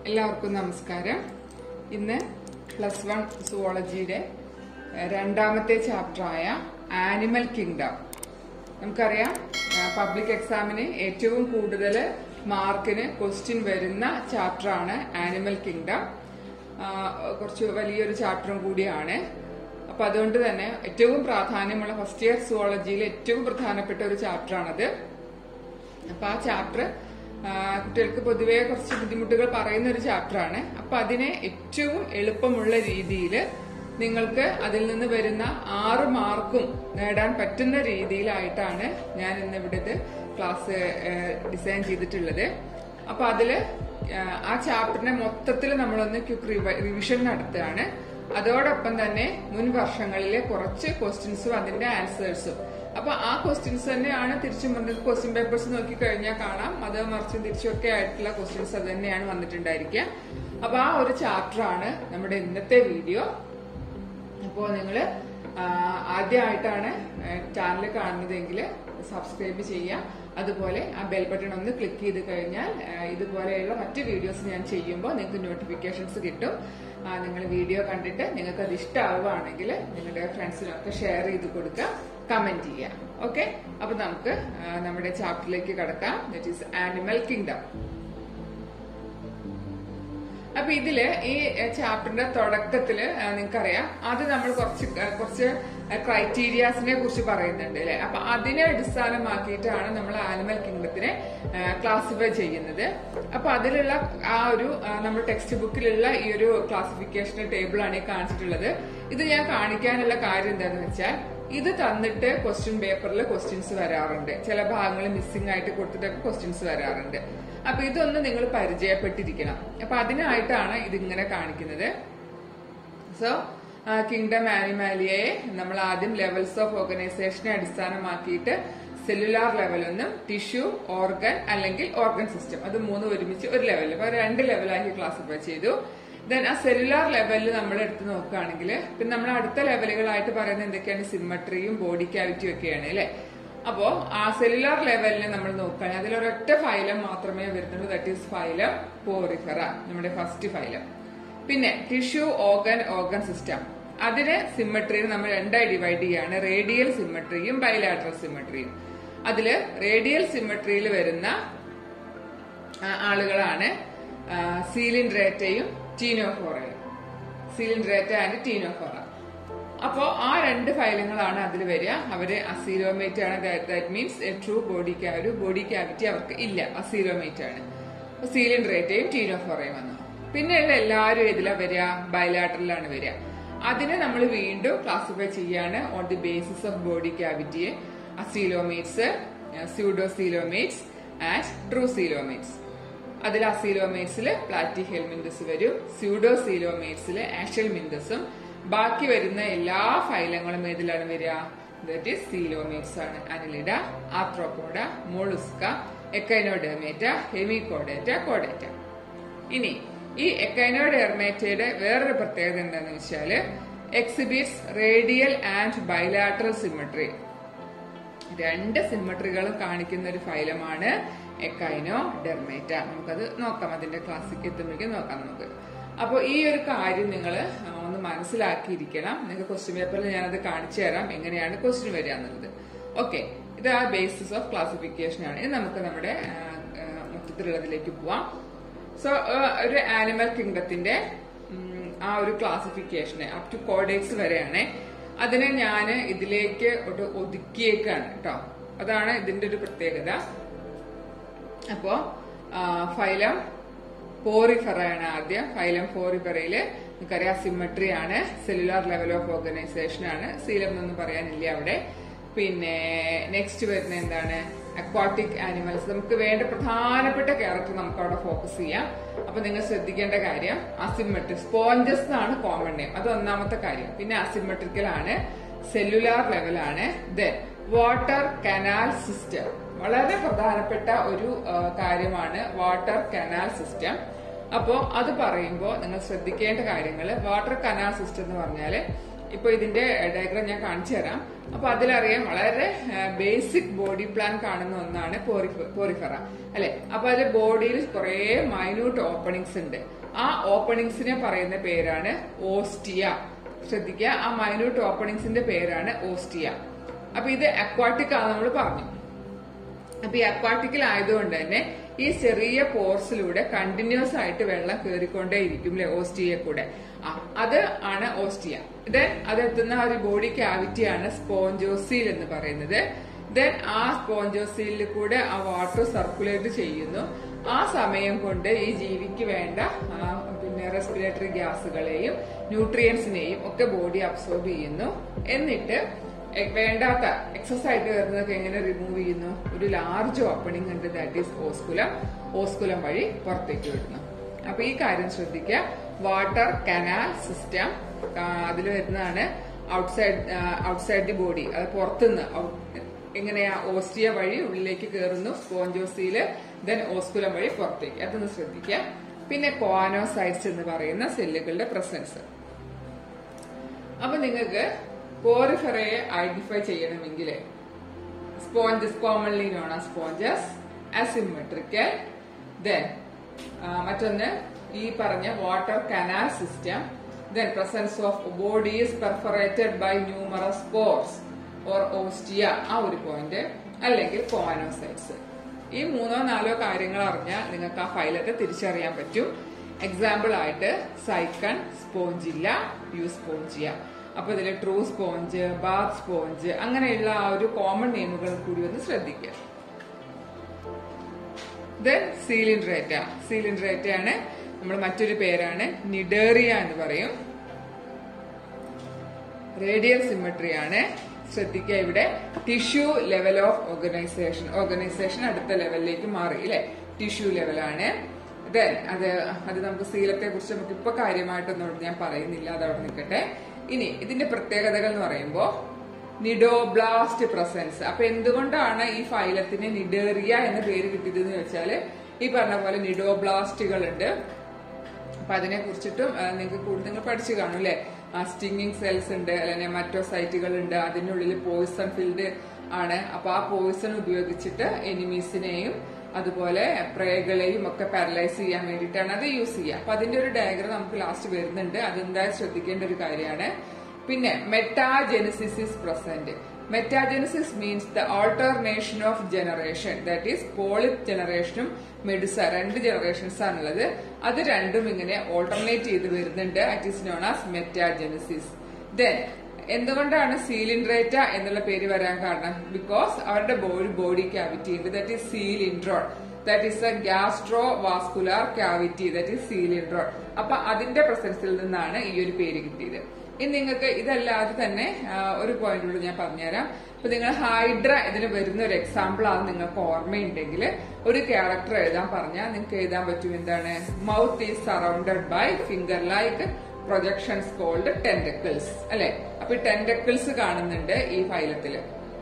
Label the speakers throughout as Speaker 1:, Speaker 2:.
Speaker 1: എല്ലാവർക്കും നമസ്കാരം ഇന്ന് പ്ലസ് വൺ സുവോളജിയുടെ ഏഹ്, രണ്ടാമത്തെ ചാപ്റ്ററായ ആനിമൽ കിങ്ഡം നമുക്കറിയാം പബ്ലിക് എക്സാമിന് ഏറ്റവും കൂടുതൽ മാർക്കിന് ക്വസ്റ്റ്യൻ വരുന്ന ചാപ്റ്ററാണ് ആനിമൽ കിങ്ഡം കുറച്ച് വലിയൊരു ചാപ്റ്ററും കൂടിയാണ് അപ്പൊ അതുകൊണ്ട് തന്നെ ഏറ്റവും പ്രാധാന്യമുള്ള ഫസ്റ്റ് ഇയർ സുവോളജിയിലെ ഏറ്റവും പ്രധാനപ്പെട്ട ഒരു ചാപ്റ്ററാണത് അപ്പൊ ആ ചാപ്റ്റർ കുട്ടികൾക്ക് പൊതുവേ കുറച്ച് ബുദ്ധിമുട്ടുകൾ പറയുന്ന ഒരു ചാപ്റ്ററാണ് അപ്പൊ അതിനെ ഏറ്റവും എളുപ്പമുള്ള രീതിയിൽ നിങ്ങൾക്ക് അതിൽ നിന്ന് വരുന്ന ആറ് മാർക്കും നേടാൻ പറ്റുന്ന രീതിയിലായിട്ടാണ് ഞാൻ ഇന്ന് ഇവിടെ ഇത് ക്ലാസ് ഡിസൈൻ ചെയ്തിട്ടുള്ളത് അപ്പൊ അതില് ആ, ആ ചാപ്റ്ററിനെ മൊത്തത്തിൽ നമ്മളൊന്ന് ക്യുക്ക് റിവിഷൻ നടത്തുകയാണ് അതോടൊപ്പം തന്നെ മുൻ വർഷങ്ങളിലെ കുറച്ച് ക്വസ്റ്റ്യൻസും അതിന്റെ ആൻസേഴ്സും അപ്പൊ ആ ക്വസ്റ്റ്യൻസ് തന്നെയാണ് തിരിച്ചും വന്നത് ക്വസ്റ്റ്യൻ പേപ്പേഴ്സ് നോക്കി കഴിഞ്ഞാൽ കാണാം അത് മറിച്ചും തിരിച്ചൊക്കെ ആയിട്ടുള്ള ക്വസ്റ്റ്യൻസ് അത് തന്നെയാണ് വന്നിട്ടുണ്ടായിരിക്കുക അപ്പൊ ആ ഒരു ചാപ്റ്റർ ആണ് നമ്മുടെ ഇന്നത്തെ വീഡിയോ അപ്പോൾ നിങ്ങൾ ആദ്യമായിട്ടാണ് ചാനൽ കാണുന്നതെങ്കിൽ സബ്സ്ക്രൈബ് ചെയ്യുക അതുപോലെ ആ ബെൽ ബട്ടൺ ഒന്ന് ക്ലിക്ക് ചെയ്ത് കഴിഞ്ഞാൽ ആ, ഇതുപോലെയുള്ള മറ്റ് വീഡിയോസ് ഞാൻ ചെയ്യുമ്പോൾ നിങ്ങൾക്ക് നോട്ടിഫിക്കേഷൻസ് കിട്ടും നിങ്ങൾ വീഡിയോ കണ്ടിട്ട് നിങ്ങൾക്ക് അത് ഇഷ്ടമാവുകയാണെങ്കിൽ നിങ്ങളുടെ ഫ്രണ്ട്സിനൊക്കെ ഷെയർ ചെയ്ത് കൊടുക്കുക കമന്റ് ചെയ്യുക ഓക്കെ അപ്പൊ നമുക്ക് ആ, നമ്മുടെ ചാപ്റ്ററിലേക്ക് കടക്കാം ദറ്റ് ഈസ് ആനിമൽ കിങ്ഡം അപ്പൊ ഇതില് ഈ ചാപ്റ്ററിന്റെ തുടക്കത്തില് ആ, നിങ്ങൾക്കറിയാം അത് നമ്മൾ കുറച്ച് ആ, കുറച്ച് ക്രൈറ്റീരിയാസിനെ കുറിച്ച് പറയുന്നുണ്ട് അല്ലെ അപ്പൊ അതിനെ അടിസ്ഥാനമാക്കിയിട്ടാണ് നമ്മൾ ആനിമൽ കിങ്ഡത്തിനെ ക്ലാസിഫൈ ചെയ്യുന്നത് അപ്പൊ അതിലുള്ള ആ ഒരു ആ, നമ്മുടെ ടെക്സ്റ്റ് ബുക്കിലുള്ള ഈ ഒരു ക്ലാസിഫിക്കേഷൻ ടേബിൾ ആണ് ഈ കാണിച്ചിട്ടുള്ളത് ഇത് ഞാൻ കാണിക്കാനുള്ള കാര്യം എന്താണെന്ന് വെച്ചാൽ ഇത് തന്നിട്ട് ക്വസ്റ്റ്യൻ പേപ്പറിൽ ക്വസ്റ്റ്യൻസ് വരാറുണ്ട് ചില ഭാഗങ്ങൾ മിസ്സിംഗ് ആയിട്ട് കൊടുത്തിട്ടൊക്കെ ക്വസ്റ്റ്യൻസ് വരാറുണ്ട് അപ്പൊ ഇതൊന്ന് നിങ്ങൾ പരിചയപ്പെട്ടിരിക്കണം അപ്പൊ അതിനായിട്ടാണ് ഇതിങ്ങനെ കാണിക്കുന്നത് സോ കിങ്ഡം ആനിമാലിയയെ നമ്മൾ ആദ്യം ലെവൽസ് ഓഫ് ഓർഗനൈസേഷനെ അടിസ്ഥാനമാക്കിയിട്ട് സെല്ലുലാർ ലെവലൊന്നും ടിഷ്യൂ ഓർഗൻ അല്ലെങ്കിൽ ഓർഗൻ സിസ്റ്റം അത് മൂന്ന് ഒരുമിച്ച് ഒരു ലെവൽ അപ്പൊ രണ്ട് ലെവലാക്കി ക്ലാസിഫൈ ചെയ്തു ദെൻ ആ സെല്ലുലാർ ലെവലിൽ നമ്മൾ എടുത്ത് നോക്കുകയാണെങ്കിൽ പിന്നെ നമ്മൾ അടുത്ത ലെവലുകളായിട്ട് പറയുന്നത് എന്തൊക്കെയാണ് സിമ്മട്രിയും ബോഡി ക്യാവിറ്റിയും ഒക്കെയാണ് അല്ലെ അപ്പോ ആ സെല്ലുലാർ ലെവലിൽ നമ്മൾ നോക്കുകയാണെങ്കിൽ അതിലൊരൊറ്റ ഫൈലം മാത്രമേ വരുന്നുള്ളൂ ദറ്റ് ഈസ് ഫൈലം പോറിഫെറ നമ്മുടെ ഫസ്റ്റ് ഫൈലം പിന്നെ ടിഷ്യൂ ഓർഗൻ ഓർഗൻ സിസ്റ്റം അതിന് സിമ്മട്രിയിൽ നമ്മൾ രണ്ടായി ഡിവൈഡ് ചെയ്യാണ് റേഡിയൽ സിമ്മട്രിയും ബൈലാട്രൽ സിമ്മട്രിയും അതില് റേഡിയൽ സിമ്മട്രിയിൽ വരുന്ന ആ, ആളുകളാണ് സീലിൻഡ്രേറ്റയും ടീനോഫോറയും സീലിൻഡ്രേറ്റ ആൻഡ് ടീനോഫോറ അപ്പോ ആ രണ്ട് ഫൈലങ്ങളാണ് അതിൽ വരിക അവര് അസീലോമേറ്റ് ആണ് that means a true body ഒരു ബോഡി ക്യാവിറ്റി അവർക്ക് ഇല്ല അസീലോമേറ്റ് ആണ് സീലിൻഡ്രേറ്റയും ടീനോഫോറയും വന്നു പിന്നെയുള്ള എല്ലാവരും ഇതിലാ വരിക ബയലാറ്ററിലാണ് വരിക അതിനെ നമ്മൾ വീണ്ടും ക്ലാസിഫൈ ചെയ്യാണ് on the basis of body ക്യാവിറ്റിയെ അസീലോമേറ്റ്സ് സ്യൂഡോസീലോമേറ്റ്സ് ആൻഡ് ട്രൂസീലോമേറ്റ്സ് അതിൽ അസീലോമേറ്റ്സിൽ പ്ലാറ്റി ഹെൽമിന്തസ് വരും സ്യൂഡോസീലോമേറ്റ്സിൽ ആഷൽ മിന്തസും ബാക്കി വരുന്ന എല്ലാ ഫൈലങ്ങളും ഏതിലാണ് വരിക ദറ്റ് ഈസ് സീലോമേറ്റ്സ് ആണ് അനിലിഡ ആർത്രോപോഡ മോളുസ്ക എക്കൈനോഡെർമേറ്റ ഹെമികോഡേറ്റ കോഡേറ്റ ഇനി ഈ എക്കൈനോഡെർമേറ്റയുടെ വേറൊരു പ്രത്യേകത എന്താണെന്ന് വെച്ചാല് exhibits radial and bilateral symmetry രണ്ട് സിമ്മട്രികളും കാണിക്കുന്ന ഒരു ഫൈലമാണ് എക്കൈനോ ഡെർമേറ്റ നമുക്കത് നോക്കാം അതിന്റെ ക്ലാസ്സിക്ക് എത്തുമ്പോഴേക്കും നോക്കാം നമുക്ക് അപ്പോൾ ഈ ഒരു കാര്യം നിങ്ങൾ ഒന്ന് മനസ്സിലാക്കിയിരിക്കണം നിങ്ങൾക്ക് ക്വസ്റ്റ്യൻ പേപ്പറിൽ ഞാനത് കാണിച്ചു തരാം എങ്ങനെയാണ് ക്വസ്റ്റ്യൻ വരിക എന്നുള്ളത് ഓക്കെ ഇത് ആ ബേസിസ് ഓഫ് ക്ലാസിഫിക്കേഷൻ ആണ് ഇത് നമുക്ക് നമ്മുടെ ആ, ആ, മൊത്തത്തിലുള്ളതിലേക്ക് പോവാം സോ ഒരു ആനിമൽ കിങ്ഡത്തിന്റെ ഉം, ആ ഒരു ക്ലാസിഫിക്കേഷന് അപ് ടു കോഡേറ്റ്സ് വരെയാണ് അതിനെ ഞാൻ ഇതിലേക്ക് ഒരു ഒതുക്കിയേക്കാണ് കേട്ടോ അതാണ് ഇതിന്റെ ഒരു പ്രത്യേകത അപ്പോ ആ, ഫൈലം പോറിഫെറയാണ് ആദ്യം ഫൈലം പോറിഫെറയില് നമുക്കറിയാം സിമ്മട്രി ആണ് സെല്ലുലാർ ലെവൽ ഓഫ് ഓർഗനൈസേഷൻ ആണ് സീലം എന്നൊന്നും പറയാനില്ല അവിടെ പിന്നെ നെക്സ്റ്റ് വരുന്ന എന്താണ് അക്വാട്ടിക് ആനിമൽസ് നമുക്ക് വേണ്ട പ്രധാനപ്പെട്ട ക്യാരക്ടർ നമുക്ക് അവിടെ ഫോക്കസ് ചെയ്യാം അപ്പൊ നിങ്ങൾ ശ്രദ്ധിക്കേണ്ട കാര്യം അസിമെട്രിക് സ്പോഞ്ചസ് എന്നാണ് കോമൺ നെയിം അത് ഒന്നാമത്തെ കാര്യം പിന്നെ അസിമെട്രിക്കൽ ആണ് സെല്ലുലാർ ലെവലാണ് ദെൻ വാട്ടർ കനാൽ സിസ്റ്റം വളരെ പ്രധാനപ്പെട്ട ഒരു ആ, കാര്യമാണ് വാട്ടർ കനാൽ സിസ്റ്റം അപ്പോ അത് പറയുമ്പോൾ നിങ്ങൾ ശ്രദ്ധിക്കേണ്ട കാര്യങ്ങൾ വാട്ടർ കനാൽ സിസ്റ്റം എന്ന് പറഞ്ഞാല് ഇപ്പൊ ഇതിന്റെ ഡയഗ്രാം ഞാൻ കാണിച്ചു തരാം അപ്പൊ അതിലറിയാം വളരെ ബേസിക് ബോഡി പ്ലാൻ കാണുന്ന ഒന്നാണ് പോറിഫെറ അല്ലെ അപ്പൊ അതിൽ ബോഡിയിൽ കുറെ മൈന്യൂട്ട് ഓപ്പണിങ്സ് ഉണ്ട് ആ ഓപ്പണിങ്സിനെ പറയുന്ന പേരാണ് ഓസ്റ്റിയ ശ്രദ്ധിക്കുക ആ മൈന്യൂട്ട് ഓപ്പണിങ്സിന്റെ പേരാണ് ഓസ്റ്റിയ അപ്പൊ ഇത് അക്വാട്ടിക് ആണെന്ന് നമ്മൾ പറഞ്ഞു അപ്പൊ ഈ അക്വാട്ടിക്കൽ ആയതുകൊണ്ട് തന്നെ ഈ ചെറിയ പോർസിലൂടെ കണ്ടിന്യൂസ് ആയിട്ട് വെള്ളം കയറിക്കൊണ്ടേ ഇരിക്കും അല്ലെ ഓസ്റ്റിയെ കൂടെ ആ അത് ആണ് ഓസ്റ്റിയ ദെൻ അതെത്തുന്ന ഒരു ബോഡി ക്യാവിറ്റിയാണ് സ്പോഞ്ചോസീൽ എന്ന് പറയുന്നത് ദെൻ ആ സ്പോഞ്ചോസീലിൽ കൂടെ ആ വാട്ടർ സർക്കുലേറ്റ് ചെയ്യുന്നു ആ സമയം കൊണ്ട് ഈ ജീവിക്ക് വേണ്ട ആ, പിന്നെ റെസ്പിറേറ്ററി ഗ്യാസുകളെയും ന്യൂട്രിയൻസിനെയും ഒക്കെ ബോഡി അബ്സോർബ് ചെയ്യുന്നു എന്നിട്ട് എ- വേണ്ടാത്ത എക്സസ് ആയിട്ട് വരുന്നതൊക്കെ എങ്ങനെ റിമൂവ് ചെയ്യുന്നു ഒരു ലാർജ് ഓപ്പണിംഗ് ഉണ്ട് ദാറ്റ് ഈസ് ഓസ്കുലം ഓസ്കുലം വഴി പുറത്തേക്ക് വിടുന്നു അപ്പൊ ഈ കാര്യം ശ്രദ്ധിക്കുക വാട്ടർ കനാൽ സിസ്റ്റം അതിൽ വരുന്നതാണ് ഔട്ട്സൈഡ് ഔട്ട്സൈഡ് ദി ബോഡി അത് പുറത്തുനിന്ന് ഔ- എങ്ങനെയാ ഓസ്റ്റിയ വഴി ഉള്ളിലേക്ക് കയറുന്നു സ്പോഞ്ചോസിയില് ദെൻ ഓസ്കുലം വഴി പുറത്തേക്ക് അതൊന്ന് ശ്രദ്ധിക്കുക പിന്നെ കോനോസൈറ്റ്സ് എന്ന് പറയുന്ന സെല്ലുകളുടെ പ്രസൻസ് അപ്പൊ നിങ്ങൾക്ക് പോറിഫെറയെ ഐഡന്റിഫൈ ചെയ്യണമെങ്കിൽ സ്പോഞ്ചസ് കോമൺലി നോൺ ആ സ്പോഞ്ചസ് അസിമെട്രിക്കൽ ദെൻ മറ്റൊന്ന് ഈ പറഞ്ഞ water canal system then presence of bodies perforated by numerous pores or ostia ആ ഒരു പോയിന്റ് അല്ലെങ്കിൽ കോനോസൈറ്റ്സ് ഈ മൂന്നോ നാലോ കാര്യങ്ങൾ അറിഞ്ഞാൽ നിങ്ങൾക്ക് ആ ഫൈലത്തെ തിരിച്ചറിയാൻ പറ്റും എക്സാമ്പിൾ ആയിട്ട് സൈക്കൺ സ്പോഞ്ചില്ല യു സ്പോഞ്ചിയ അപ്പൊ ഇതിൽ ട്രൂ സ്പോഞ്ച് ബാത്ത് സ്പോഞ്ച് അങ്ങനെയുള്ള ആ ഒരു കോമൺ നെയിമുകൾ കൂടി ഒന്ന് ശ്രദ്ധിക്കുക ദെൻ സീലിൻഡ്രേറ്റ സീലിൻഡ്രേറ്റ ആണ് നമ്മൾ മറ്റൊരു പേരാണ് നിഡേറിയ എന്ന് പറയും റേഡിയൽ സിമെട്രി ആണ് ശ്രദ്ധിക്കുക ഇവിടെ tissue level of organisation organisation അടുത്ത ലെവലിലേക്ക് മാറി അല്ലെ ടിഷ്യൂ ലെവലാണ് ദെൻ അത് അത് നമുക്ക് സീലത്തെ കുറിച്ച് നമുക്ക് ഇപ്പൊ കാര്യമായിട്ടൊന്നും ഞാൻ പറയുന്നില്ല അത് അവിടെ നിൽക്കട്ടെ ഇനി ഇതിന്റെ പ്രത്യേകതകൾ എന്ന് പറയുമ്പോൾ നിഡോബ്ലാസ്റ്റ് പ്രസൻസ് അപ്പൊ എന്തുകൊണ്ടാണ് ഈ ഫൈലത്തിന് നിഡേറിയ എന്ന പേര് കിട്ടിയത് എന്ന് വെച്ചാല് ഈ പറഞ്ഞ പോലെ നിഡോബ്ലാസ്റ്റുകൾ ഉണ്ട് അപ്പൊ അതിനെ കുറിച്ചിട്ടും നിങ്ങൾക്ക് കൂടുതൽ നിങ്ങൾ പഠിച്ചു കാണും അല്ലെ ആ സ്റ്റിങ്ങിങ് സെൽസ് ഉണ്ട് അല്ലെങ്കിൽ മറ്റോസൈറ്റുകൾ ഉണ്ട് അതിനുള്ളിൽ പോയിസൺ ഫീൽഡ് ആണ് അപ്പൊ ആ പോയിസൺ ഉപയോഗിച്ചിട്ട് എനിമീസിനെയും അതുപോലെ പ്രേകളെയും ഒക്കെ പാരലൈസ് ചെയ്യാൻ വേണ്ടിയിട്ടാണ് അത് യൂസ് ചെയ്യുക അപ്പൊ അതിന്റെ ഒരു ഡയഗ്രം നമുക്ക് ലാസ്റ്റ് വരുന്നുണ്ട് അതെന്തായാലും ശ്രദ്ധിക്കേണ്ട ഒരു കാര്യമാണ് പിന്നെ metagenesis is present metagenesis means the alternation of generation that is polyp ജനറേഷനും മെഡുസ രണ്ട് ജനറേഷൻസ് ആണുള്ളത് അത് രണ്ടും ഇങ്ങനെ ഓൾട്ടർനേറ്റ് ചെയ്ത് വരുന്നുണ്ട് it is known as metagenesis then എന്തുകൊണ്ടാണ് സീലിൻഡ്രേറ്റ എന്നുള്ള പേര് വരാൻ കാരണം ബിക്കോസ് അവരുടെ ബോഡി ബോഡി ക്യാവിറ്റി ഉണ്ട് that is coelenteron that is a gastrovascular cavity that is coelenteron അപ്പൊ അതിന്റെ പ്രസൻസിൽ നിന്നാണ് ഈ ഒരു പേര് കിട്ടിയത് ഇനി നിങ്ങൾക്ക് ഇതല്ലാതെ തന്നെ ആ, ഒരു പോയിന്റ് കൂടി ഞാൻ പറഞ്ഞുതരാം ഇപ്പൊ നിങ്ങൾ ഹൈഡ്ര ഇതിന് വരുന്ന ഒരു എക്സാമ്പിൾ ആണ് നിങ്ങൾക്ക് ഓർമ്മയുണ്ടെങ്കിൽ ഒരു ക്യാരക്ടർ എഴുതാൻ പറഞ്ഞാൽ നിങ്ങൾക്ക് എഴുതാൻ പറ്റും എന്താണ് mouth is surrounded by finger like projections called tentacles അല്ലെ അപ്പൊ ഈ ടെൻഡക്കിൾസ് കാണുന്നുണ്ട് ഈ ഫൈലത്തില്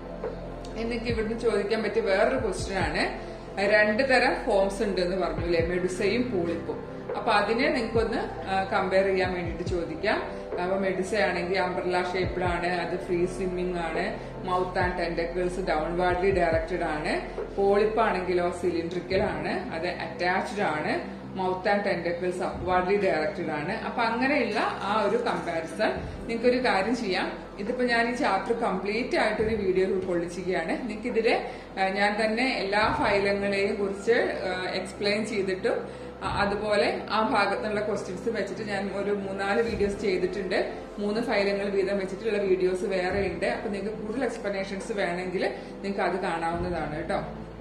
Speaker 1: എനിക്ക് ഇവിടുന്ന് ചോദിക്കാൻ പറ്റിയ വേറൊരു ക്വസ്റ്റ്യൻ ആണ് രണ്ട് തരം ഫോംസ് ഉണ്ട് എന്ന് പറഞ്ഞു അല്ലെ മെഡുസയും പൂളിപ്പും അപ്പൊ അതിനെ നിങ്ങൾക്കൊന്ന് കമ്പയർ ചെയ്യാൻ വേണ്ടിട്ട് ചോദിക്കാം അപ്പൊ മെഡുസ ആണെങ്കിൽ അംബ്രല ഷേപ്പിലാണ് അത് ഫ്രീ സ്വിമ്മിങ് ആണ് mouth and tentacles downwardly directed ആണ് പോളിപ്പ് ആണെങ്കിലോ സിലിണ്ട്രിക്കൽ ആണ് അത് അറ്റാച്ച്ഡ് ആണ് mouth and tentacles upwardly directed ആണ് അപ്പൊ അങ്ങനെയുള്ള ആ ഒരു കമ്പാരിസൺ നിങ്ങൾക്ക് ഒരു കാര്യം ചെയ്യാം ഇതിപ്പോ ഞാൻ ഈ ചാപ്റ്റർ കംപ്ലീറ്റ് ആയിട്ട് ഒരു വീഡിയോ ഉൾക്കൊള്ളിച്ചിരിക്കുകയാണ് നിങ്ങൾക്ക് ഇതില് ആ, ഞാൻ തന്നെ എല്ലാ ഫൈലങ്ങളെയും കുറിച്ച് എക്സ്പ്ലെയിൻ ചെയ്തിട്ടും ആ, അതുപോലെ ആ ഭാഗത്തുള്ള ക്വസ്റ്റ്യൻസ് വെച്ചിട്ട് ഞാൻ ഒരു മൂന്നാല് വീഡിയോസ് ചെയ്തിട്ടുണ്ട് മൂന്ന് ഫയലങ്ങൾ വീതം വെച്ചിട്ടുള്ള വീഡിയോസ് വേറെ ഉണ്ട് അപ്പൊ നിങ്ങൾക്ക് കൂടുതൽ എക്സ്പ്ലനേഷൻസ് വേണമെങ്കിൽ നിങ്ങൾക്ക് അത് കാണാവുന്നതാണ് കേട്ടോ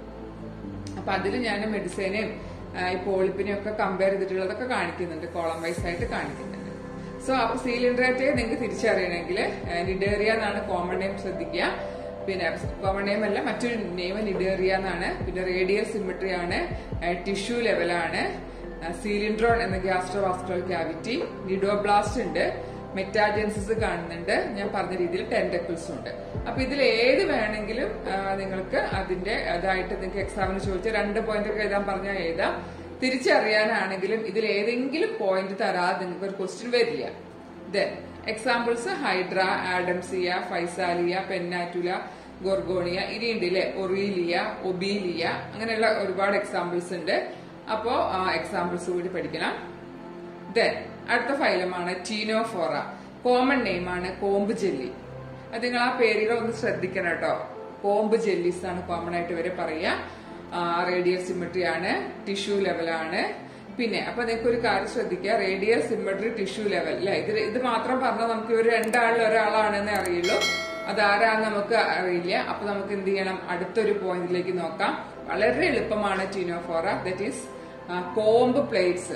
Speaker 1: അപ്പൊ അതിൽ ഞാൻ മെഡിസിനെയും ഈ പോളിപ്പിനെയും ഒക്കെ കമ്പയർ ചെയ്തിട്ടുള്ളതൊക്കെ കാണിക്കുന്നുണ്ട് കോളം വൈസ് ആയിട്ട് കാണിക്കുന്നുണ്ട് സോ അപ്പൊ സീലിൻഡ്രേറ്റ് നിങ്ങൾക്ക് തിരിച്ചറിയണമെങ്കിൽ നിഡേറിയ എന്നാണ് കോമൺ നെയിം ശ്രദ്ധിക്കുക പിന്നെ കോമൺ നെയിം അല്ല മറ്റൊരു നെയിം നിഡേറിയ എന്നാണ് പിന്നെ റേഡിയൽ സിമിട്രി ആണ് ടിഷ്യൂ ലെവലാണ് സീലിൻഡ്രോൺ എന്ന ഗ്യാസ്ട്രോവാസ്കുലർ ക്യാവിറ്റി നിഡോബ്ലാസ്റ്റ് ഉണ്ട് മെറ്റാജൻസിസ് കാണുന്നുണ്ട് ഞാൻ പറഞ്ഞ രീതിയിൽ ടെൻഡക്കിൾസും ഉണ്ട് അപ്പൊ ഇതിൽ ഏത് വേണമെങ്കിലും ആ, നിങ്ങൾക്ക് അതിന്റെ അതായിട്ട് നിങ്ങൾക്ക് എക്സാമിന് ചോദിച്ച രണ്ട് പോയിന്റ് ഒക്കെ എഴുതാൻ പറഞ്ഞാൽ എഴുതാം തിരിച്ചറിയാനാണെങ്കിലും ഇതിൽ ഏതെങ്കിലും പോയിന്റ് തരാതെ നിങ്ങൾക്ക് ഒരു ക്വസ്റ്റ്യൻ വരില്ല then examples hydra adamsia physalia pennatula gorgonia ഇനിയുണ്ട് ഇല്ലേ ഒറീലിയ ഒബീലിയ അങ്ങനെയുള്ള ഒരുപാട് എക്സാമ്പിൾസ് ഉണ്ട് അപ്പോ എക്സാമ്പിൾസ് കൂടി പഠിക്കണം ദെൻ അടുത്ത ഫൈലമാണ് ടീനോഫോറ കോമൺ നെയിം ആണ് കോമ്പ് ജെല്ലി അത് നിങ്ങൾ ആ പേരുകൾ ഒന്ന് ശ്രദ്ധിക്കണം കേട്ടോ കോമ്പ് ജെല്ലീസ് ആണ് കോമൺ ആയിട്ട് ഇവരെ പറയുക റേഡിയൽ സിമെട്രി ആണ് ടിഷ്യൂ ലെവലാണ് പിന്നെ അപ്പൊ നിങ്ങൾക്ക് ഒരു കാര്യം ശ്രദ്ധിക്കുക റേഡിയൽ സിമെട്രി ടിഷ്യൂ ലെവൽ അല്ലെ ഇത് ഇത് മാത്രം പറഞ്ഞാൽ നമുക്ക് ഇവർ രണ്ടാളിൽ ഒരാളാണെന്ന് അറിയുള്ളൂ അതാരാന്ന് നമുക്ക് അറിയില്ല അപ്പൊ നമുക്ക് എന്ത് ചെയ്യണം അടുത്തൊരു പോയിന്റിലേക്ക് നോക്കാം വളരെ എളുപ്പമാണ് ctenophora that is comb plates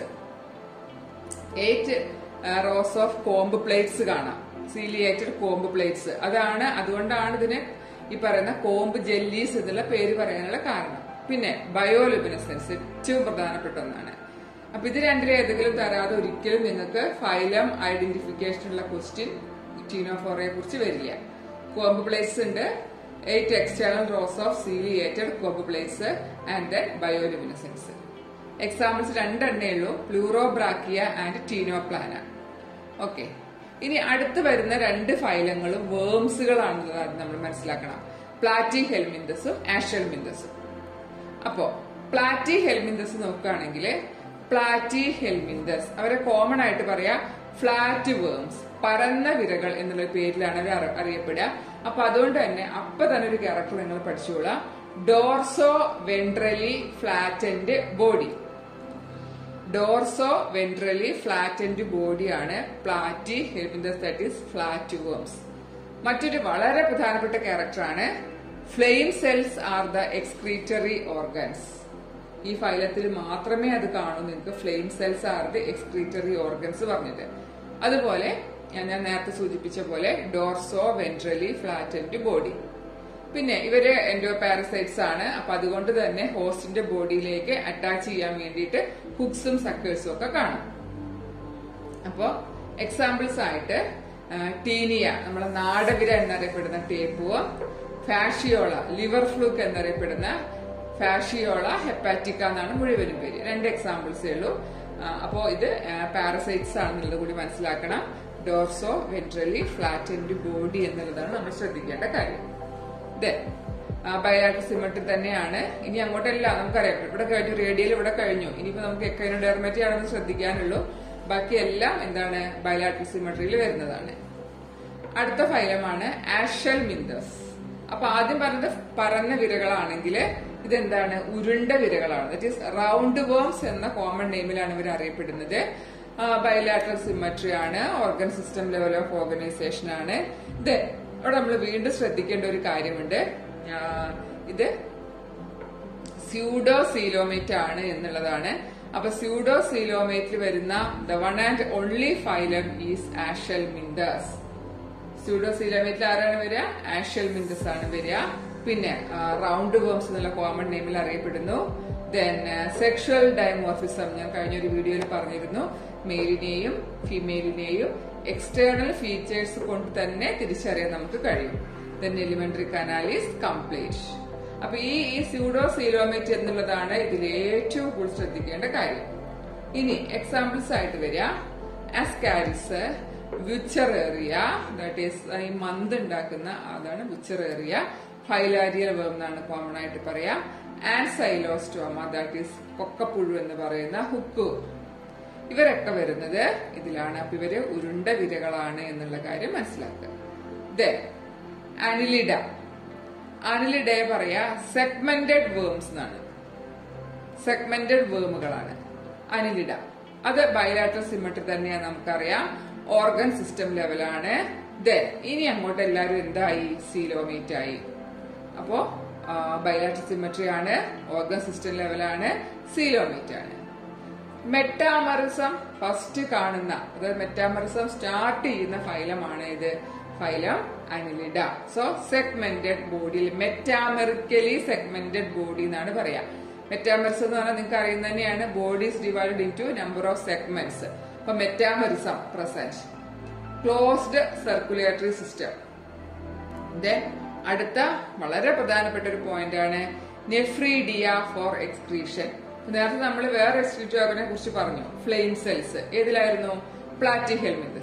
Speaker 1: eight rows of comb plates കാണാം സീലിയേറ്റഡ് കോമ്പ് പ്ലേറ്റ്സ് അതാണ് അതുകൊണ്ടാണ് ഇതിന് ഈ പറയുന്ന കോമ്പ് ജെല്ലീസ് എന്നുള്ള പേര് പറയാനുള്ള കാരണം പിന്നെ ബയോലുമിനസെൻസ് ഏറ്റവും പ്രധാനപ്പെട്ട ഒന്നാണ് അപ്പൊ ഇത് രണ്ടിലും ഏതെങ്കിലും തരാതെ ഒരിക്കലും നിങ്ങൾക്ക് ഫൈലം ഐഡന്റിഫിക്കേഷനുള്ള ക്വസ്റ്റ്യൻ ടീനോഫോറയെ കുറിച്ച് വരില്ല കോമ്പ് പ്ലേറ്റ്സ് ഉണ്ട് eight external rows of ciliated comb plates and then bioluminescence examples രണ്ടെണ്ണേ ഉള്ളൂ പ്ലൂറോബ്രാക്കിയ ആൻഡ് ടീനോപ്ലാന ഓക്കെ ഇനി അടുത്ത് വരുന്ന രണ്ട് ഫൈലങ്ങളും വേംസുകളാണെന്നതാണ് നമ്മൾ മനസ്സിലാക്കണം പ്ലാറ്റി ഹെൽമിന്തസും ആഷൽമിന്തസും അപ്പോ പ്ലാറ്റി ഹെൽമിന്തസ് നോക്കുകയാണെങ്കിൽ പ്ലാറ്റി ഹെൽമിന്തസ് അവരെ കോമൺ ആയിട്ട് പറയാ ഫ്ലാറ്റ് വേംസ് പരന്ന വിരകൾ എന്നുള്ള പേരിലാണ് അവർ അറി- അറിയപ്പെടുക അപ്പൊ അതുകൊണ്ട് തന്നെ അപ്പൊ തന്നെ ഒരു ക്യാരക്ടർ നിങ്ങൾ പഠിച്ചോളാം dorsoventrally flattened body dorsoventrally flattened ബോഡിയാണ് platyhelminthes that is flat worms മറ്റൊരു വളരെ പ്രധാനപ്പെട്ട ക്യാരക്ടറാണ് flame cells are the excretory organs ഈ ഫൈലത്തിൽ മാത്രമേ അത് കാണൂ നിങ്ങൾക്ക് flame cells are the excretory organs പറഞ്ഞിട്ട് അതുപോലെ ഞാൻ ഞാൻ നേരത്തെ സൂചിപ്പിച്ച പോലെ ഡോർസോ വെൻട്രലി ഫ്ലാറ്റൻഡ് ബോഡി പിന്നെ ഇവര് എൻഡോ പാരസൈറ്റ്സ് ആണ് അപ്പൊ അതുകൊണ്ട് തന്നെ ഹോസ്റ്റിന്റെ ബോഡിയിലേക്ക് അറ്റാച്ച് ചെയ്യാൻ വേണ്ടിയിട്ട് ഹുക്സും സക്കേഴ്സും ഒക്കെ കാണും അപ്പോ എക്സാമ്പിൾസ് ആയിട്ട് ആ, ടീനിയ നമ്മളെ നാടവിര എന്നറിയപ്പെടുന്ന ടേപ്പുവം ഫാഷിയോള ലിവർ ഫ്ലൂക്ക് എന്നറിയപ്പെടുന്ന ഫാഷിയോള ഹെപ്പാറ്റിക്ക എന്നാണ് മുഴുവനും പേര് രണ്ട് എക്സാമ്പിൾസേ ഉള്ളൂ ആ, അപ്പോ ഇത് പാരസൈറ്റ്സ് ആണെന്നുള്ളത് കൂടി മനസ്സിലാക്കണം ഡോർസോ വെൻട്രലി ഫ്ലാറ്റൻഡ് ബോഡി എന്നുള്ളതാണ് നമ്മൾ ശ്രദ്ധിക്കേണ്ട കാര്യം ബയാട്ട് സിമെട്രി തന്നെയാണ് ഇനി അങ്ങോട്ടെല്ലാം നമുക്കറിയാം ഇവിടെ കഴിഞ്ഞു റേഡിയൽ ഇവിടെ കഴിഞ്ഞു ഇനിയിപ്പോ നമുക്ക് എക്കൈനോഡെർമറ്റി ആണെന്ന് ശ്രദ്ധിക്കാനുള്ളൂ ബാക്കിയെല്ലാം എന്താണ് ബയലാട്രിക് സിമെട്രിയിൽ വരുന്നതാണ് അടുത്ത ഫൈലമാണ് ആഷൽ മിന്തസ് അപ്പൊ ആദ്യം പറഞ്ഞത് പരന്ന വിരകളാണെങ്കിൽ ഇതെന്താണ് ഉരുണ്ട വിരകളാണ് ദറ്റ് ഈസ് റൗണ്ട് വേംസ് എന്ന കോമൺ നെയിമിലാണ് ഇവർ അറിയപ്പെടുന്നത് ബയലാട്രൽ സിമട്രി ആണ് organ system level of organisation ആണ് ഇത് അവിടെ നമ്മൾ വീണ്ടും ശ്രദ്ധിക്കേണ്ട ഒരു കാര്യമുണ്ട് ആ, ഇത് സ്യൂഡോ സീലോമേറ്റ് ആണ് എന്നുള്ളതാണ് അപ്പൊ സ്യൂഡോ സീലോമേറ്റിൽ വരുന്ന the one and only phylum is aschelminthes സ്യൂഡോ സീലോമേറ്റിൽ ആരാണ് വരിക ആഷൽ മിൻഡസ് ആണ് വരിക പിന്നെ റൗണ്ട് വേംസ് എന്നുള്ള കോമൺ നെയിമിൽ അറിയപ്പെടുന്നു ദെൻ സെക്ഷുവൽ ഡയമോർഫിസം ഞാൻ കഴിഞ്ഞ ഒരു വീഡിയോയിൽ പറഞ്ഞിരുന്നു മെയിലിനെയും ഫീമെയിലിനെയും എക്സ്റ്റേണൽ ഫീച്ചേഴ്സ് കൊണ്ട് തന്നെ തിരിച്ചറിയാൻ നമുക്ക് കഴിയും ദെൻ എലിമെന്ററി കനാലിസ് കംപ്ലീറ്റ് അപ്പൊ ഈ ഈ സ്യൂഡോ സീലോമേറ്റ് എന്നുള്ളതാണ് ഇതിൽ ഏറ്റവും കൂടുതൽ ശ്രദ്ധിക്കേണ്ട കാര്യം ഇനി എക്സാമ്പിൾസ് ആയിട്ട് വരിക അസ്കാരിസ് വിച്ചറേറിയ ദാറ്റ് ഈസ് ഈ മന്ത് ഉണ്ടാക്കുന്ന അതാണ് വിച്ചറേറിയ ഫൈലാരിയൽ വേം എന്നാണ് കോമൺ ആയിട്ട് പറയാ ആൻസൈലോസ്റ്റോമ ദാറ്റ് ഈസ് കൊക്കപ്പുഴു എന്ന് പറയുന്ന ഹുക്കു ഇവരൊക്കെ വരുന്നത് ഇതിലാണ് അപ്പൊ ഇവര് ഉരുണ്ട വിരകളാണ് എന്നുള്ള കാര്യം മനസ്സിലാക്കുക ദേ അനിലിഡ അനിലിഡയെ പറയാ സെഗ്മെന്റഡ് വേംസ് എന്നാണ് സെഗ്മെന്റഡ് വേമുകളാണ് അനിലിഡ അത് ബയലാട്രൽ സിമെട്രി തന്നെയാണ് നമുക്കറിയാം ഓർഗൻ സിസ്റ്റം ലെവലാണ് ദെൻ ഇനി അങ്ങോട്ട് എല്ലാവരും എന്തായി സീലോമേറ്റ് ആയി അപ്പോ ബയലാട്രൽ സിമെട്രി ആണ് ഓർഗൻ സിസ്റ്റം ലെവലാണ് സീലോമേറ്റ് ആണ് മെറ്റാമറിസം ഫസ്റ്റ് കാണുന്ന അതായത് മെറ്റാമറിസം സ്റ്റാർട്ട് ചെയ്യുന്ന ഫൈലമാണ് ഇത് ഫൈലം അനിലിഡ സോ സെഗ്മെന്റഡ് ബോഡിയിൽ മെറ്റാമെറിക്കലി സെഗ്മെന്റഡ് ബോഡി എന്നാണ് പറയാ മെറ്റാമറിസം എന്ന് പറഞ്ഞാൽ നിങ്ങൾക്ക് അറിയുന്ന തന്നെയാണ് bodies divided into number of segments അപ്പൊ metamerism present closed circulatory system then അടുത്ത വളരെ പ്രധാനപ്പെട്ട ഒരു പോയിന്റ് ആണ് നെഫ്രീഡിയ ഫോർ എക്സ്ക്രീഷൻ നേരത്തെ നമ്മൾ വേറെ എക്സ്ക്രീറ്റോറിനെ കുറിച്ച് പറഞ്ഞു ഫ്ലെയിം സെൽസ് ഏതിലായിരുന്നു പ്ലാറ്റി ഹെൽമിന്തസിൽ